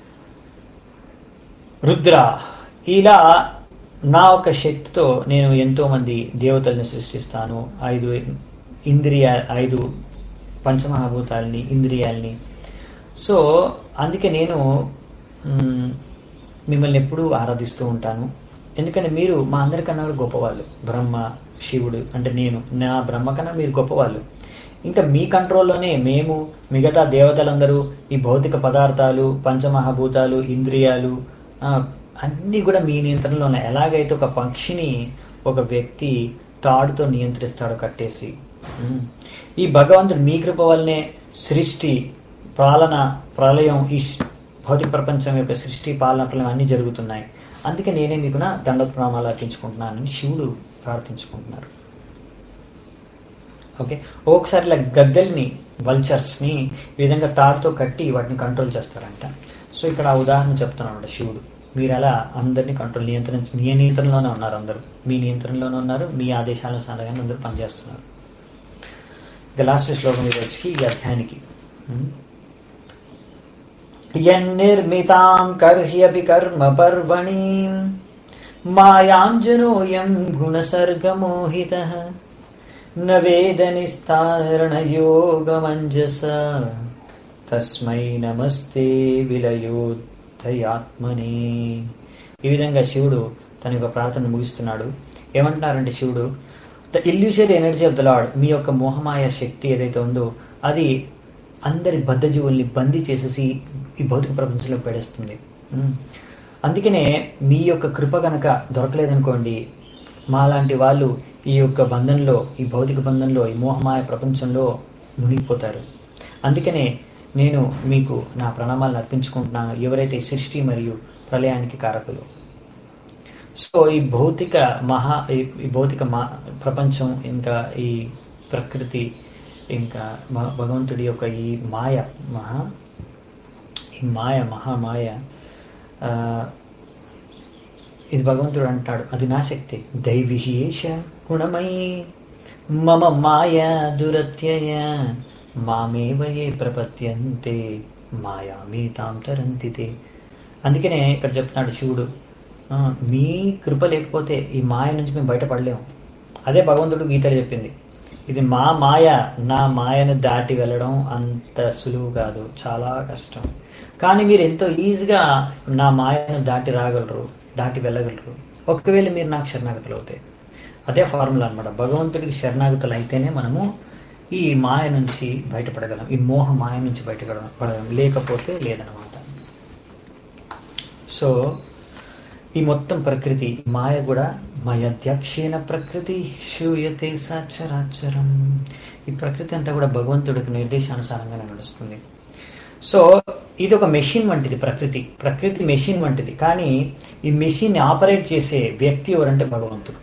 రుద్ర ఇలా నా ఒక శక్తితో నేను ఎంతో మంది దేవతల్ని సృష్టిస్తాను ఐదు ఇంద్రియ ఐదు పంచమహాభూతాలని ఇంద్రియాల్ని సో అందుకే నేను మ్, మిమ్మల్ని ఎప్పుడూ ఆరాధిస్తూ ఉంటాను ఎందుకంటే మీరు మా అందరికన్నా కూడా గొప్పవాళ్ళు బ్రహ్మ శివుడు అంటే నేను నా బ్రహ్మ కన్నా మీరు గొప్పవాళ్ళు ఇంకా మీ కంట్రోల్లోనే మేము మిగతా దేవతలందరూ ఈ భౌతిక పదార్థాలు పంచమహాభూతాలు ఇంద్రియాలు ఆ, అన్నీ కూడా మీ నియంత్రణలో ఉన్నాయి ఎలాగైతే ఒక పక్షిని ఒక వ్యక్తి తాడుతో నియంత్రిస్తాడో కట్టేసి ఉమ్. ఈ భగవంతుడు మీ కృప వల్లనే సృష్టి పాలన ప్రళయం ఈ శ్- భౌతిక ప్రపంచం యొక్క సృష్టి పాలన ప్రళయం అన్నీ జరుగుతున్నాయి అందుకే నేనే మీకు నా దండ ప్రణామాలు అర్పించుకుంటున్నానని శివుడు ప్రార్థించుకుంటున్నారు ఓకే ఒక్కొక్కసారి ఇలా గద్దెల్ని వల్చర్స్ని ఈ విధంగా తాడుతో కట్టి వాటిని కంట్రోల్ చేస్తారంట సో ఇక్కడ ఆ ఉదాహరణ చెప్తున్నాడు శివుడు మీరు అలా అందరినీ కంట్రోల్ నియంత్రణ మీ నియంత్రణలోనే ఉన్నారు అందరూ మీ నియంత్రణలోనే ఉన్నారు మీ ఆదేశాలను సాధగానే అందరూ పనిచేస్తున్నారు ఇక లాస్ట్ శ్లోకం ఇది వచ్చి ఈ అధ్యాయానికి ఉమ్. యన్నిర్మితాం కర్హ్యపి కర్మ పర్వణీం మాయాంజనోయం గుణసర్గమోహిత న వేద నిస్తారణయోగమంజస తస్మై నమస్తే విలయోదయాత్మనే ఈ విధంగా శివుడు తన యొక్క ప్రార్థన ముగిస్తున్నాడు ఏమంటున్నారంటే శివుడు the illusory energy of the lord మీ యొక్క మోహమాయ శక్తి ఏదైతే ఉందో అది అందరి బద్ధజీవుల్ని బందీ చేసేసి ఈ భౌతిక ప్రపంచంలో పడేస్తుంది ఉమ్. అందుకనే మీ యొక్క కృప గనక దొరకలేదనుకోండి మాలాంటి వాళ్ళు ఈ యొక్క బంధంలో ఈ భౌతిక బంధంలో ఈ మోహమాయ ప్రపంచంలో మునిగిపోతారు అందుకనే నేను మీకు నా ప్రణామాలను అర్పించుకుంటున్నాను ఎవరైతే సృష్టి మరియు ప్రళయానికి కారకులు సో ఈ భౌతిక మహా ఈ- ఈ భౌతిక మా ప్రపంచం ఇంకా ఈ ప్రకృతి ఇంకా మ- భగవంతుడి యొక్క ఈ మాయ మహా ఈ మాయ మహామాయ ఆ, ఇది భగవంతుడు అంటాడు అది నా శక్తి దైవిహేష గుణమయీ మమ మాయ దురత్యయ మామేవయే ప్రపత్యంతే మాయామీ తాం తరంతితే అందుకనే ఇక్కడ చెప్తున్నాడు శివుడు ఆ, మీ కృప లేకపోతే ఈ మాయ నుంచి మేము బయటపడలేము అదే భగవంతుడు గీతలు చెప్పింది ఇది మా మాయ నా మాయను దాటి వెళ్ళడం అంత సులువు కాదు చాలా కష్టం కానీ మీరు ఎంతో ఈజీగా నా మాయను దాటి రాగలరు దాటి వెళ్ళగలరు ఒకవేళ మీరు నాకు శరణాగతులు అవుతాయి అదే ఫార్ములా అనమాట భగవంతుడికి శరణాగతులు అయితేనే మనము ఈ మాయ నుంచి బయటపడగలం ఈ మోహ మాయ నుంచి బయటపడగలం పడగలం లేకపోతే లేదనమాట సో ఈ మొత్తం ప్రకృతి మాయ కూడా మయధ్యక్షేణ ప్రకృతి శూయతే సచరాచరం ఈ ప్రకృతి అంతా కూడా భగవంతుడికి నిర్దేశానుసారంగానే నడుస్తుంది సో ఇది ఒక మెషిన్ వంటిది ప్రకృతి ప్రకృతి మెషిన్ వంటిది కానీ ఈ మెషిన్ ఆపరేట్ చేసే వ్యక్తి ఎవరంటే భగవంతుడు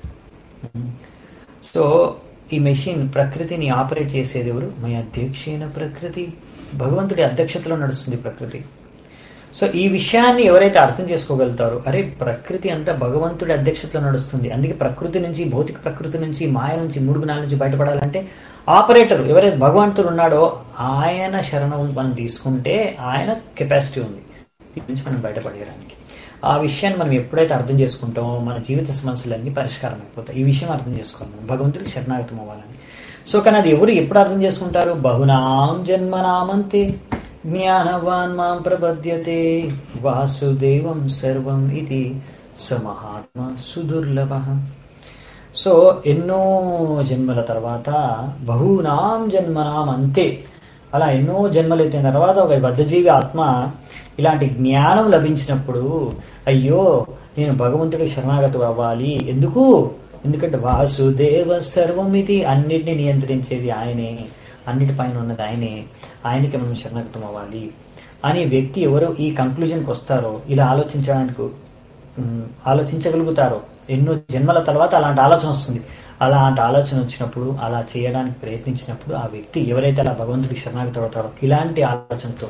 సో ఈ మెషిన్ ప్రకృతిని ఆపరేట్ చేసేది ఎవరు మై అధ్యక్షైన ప్రకృతి భగవంతుడి అధ్యక్షతలో నడుస్తుంది ప్రకృతి సో ఈ విషయాన్ని ఎవరైతే అర్థం చేసుకోగలుగుతారో అరే ప్రకృతి అంతా భగవంతుడి అధ్యక్షతలో నడుస్తుంది అందుకే ప్రకృతి నుంచి భౌతిక ప్రకృతి నుంచి మాయ నుంచి మూడు గుణాల నుంచి బయటపడాలంటే ఆపరేటర్ ఎవరైతే భగవంతుడు ఉన్నాడో ఆయన శరణం మనం తీసుకుంటే ఆయన కెపాసిటీ ఉంది దీని నుంచి మనం బయటపడేయడానికి ఆ విషయాన్ని మనం ఎప్పుడైతే అర్థం చేసుకుంటామో మన జీవిత సమస్యలన్నీ పరిష్కారం అయిపోతాయి ఈ విషయం అర్థం చేసుకోవాలి మనం భగవంతుడికి శరణాగతం అవ్వాలని సో కానీ అది ఎవరు ఎప్పుడు అర్థం చేసుకుంటారు బహునాం జన్మనామంతే జ్ఞానవాన్ మాం ప్రపద్యతే వాసుదేవం సర్వం ఇది స మహాత్మ సుదుర్లభ సో ఎన్నో జన్మల తర్వాత బహునాం జన్మనాం అంతే అలా ఎన్నో జన్మలు ఎత్తిన తర్వాత ఒక బద్ధజీవి ఆత్మ ఇలాంటి జ్ఞానం లభించినప్పుడు అయ్యో నేను భగవంతుడికి శరణాగతి అవ్వాలి ఎందుకు ఎందుకంటే వాసుదేవ సర్వం ఇది అన్నిటిని నియంత్రించేది ఆయనే అన్నిటిపైన ఉన్నది ఆయనే ఆయనకి మనం శరణాగతం అవ్వాలి అనే వ్యక్తి ఎవరు ఈ కంక్లూజన్కి వస్తారో ఇలా ఆలోచించడానికి ఉమ్, ఆలోచించగలుగుతారో ఎన్నో జన్మల తర్వాత అలాంటి ఆలోచన వస్తుంది అలాంటి ఆలోచన వచ్చినప్పుడు అలా చేయడానికి ప్రయత్నించినప్పుడు ఆ వ్యక్తి ఎవరైతే అలా భగవంతుడికి శరణాగతి అవుతారో ఇలాంటి ఆలోచనతో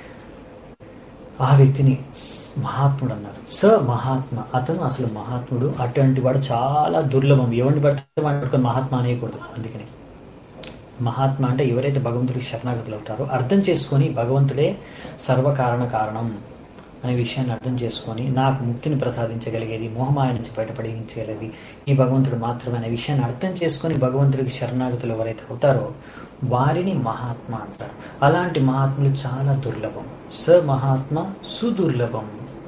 ఆ వ్యక్తిని స్- మహాత్ముడు అన్నారు స మహాత్మ అతను అసలు మహాత్ముడు అటువంటి వాడు చాలా దుర్లభం ఎవరిని పడితే వాడిని పట్టుకొని మహాత్మ అనేయకూడదు అందుకని మహాత్మ అంటే ఎవరైతే భగవంతుడికి శరణాగతులు అవుతారో అర్థం చేసుకొని భగవంతుడే సర్వకారణ కారణం అనే విషయాన్ని అర్థం చేసుకొని నాకు ముక్తిని ప్రసాదించగలిగేది మోహమాయ నుంచి బయటపడించగలిగేది ఈ భగవంతుడు మాత్రమే అనే విషయాన్ని అర్థం చేసుకొని భగవంతుడికి శరణాగతులు ఎవరైతే అవుతారో వారిని మహాత్మ అంటారు అలాంటి మహాత్ములు చాలా దుర్లభం స మహాత్మ సుదుర్లభం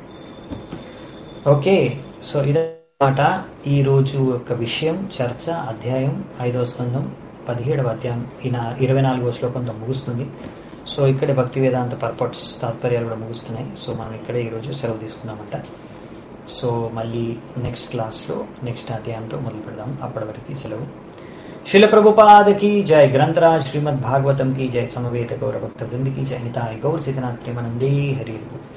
ఓకే సో ఇదన్నమాట ఈరోజు యొక్క విషయం చర్చ అధ్యాయం ఐదవ స్కందం పదిహేడవ అధ్యాయం ఈ నా ఇరవై నాలుగవ శ్లోకంతో ముగుస్తుంది సో ఇక్కడే భక్తి వేదాంత పర్పట్స్ తాత్పర్యాలు కూడా ముగుస్తున్నాయి సో మనం ఇక్కడే ఈరోజు సెలవు తీసుకుందామంట సో మళ్ళీ నెక్స్ట్ క్లాస్లో నెక్స్ట్ అధ్యాయంతో మొదలు పెడదాం అప్పటి వరకు సెలవు శిల ప్రభుపాద की जय ग्रंथराज श्रीमद् भागवतम की जय समवेत गौर भक्त वृंद की जय निताय गौर सीतनाथ प्रेमानंदे हरि बोल।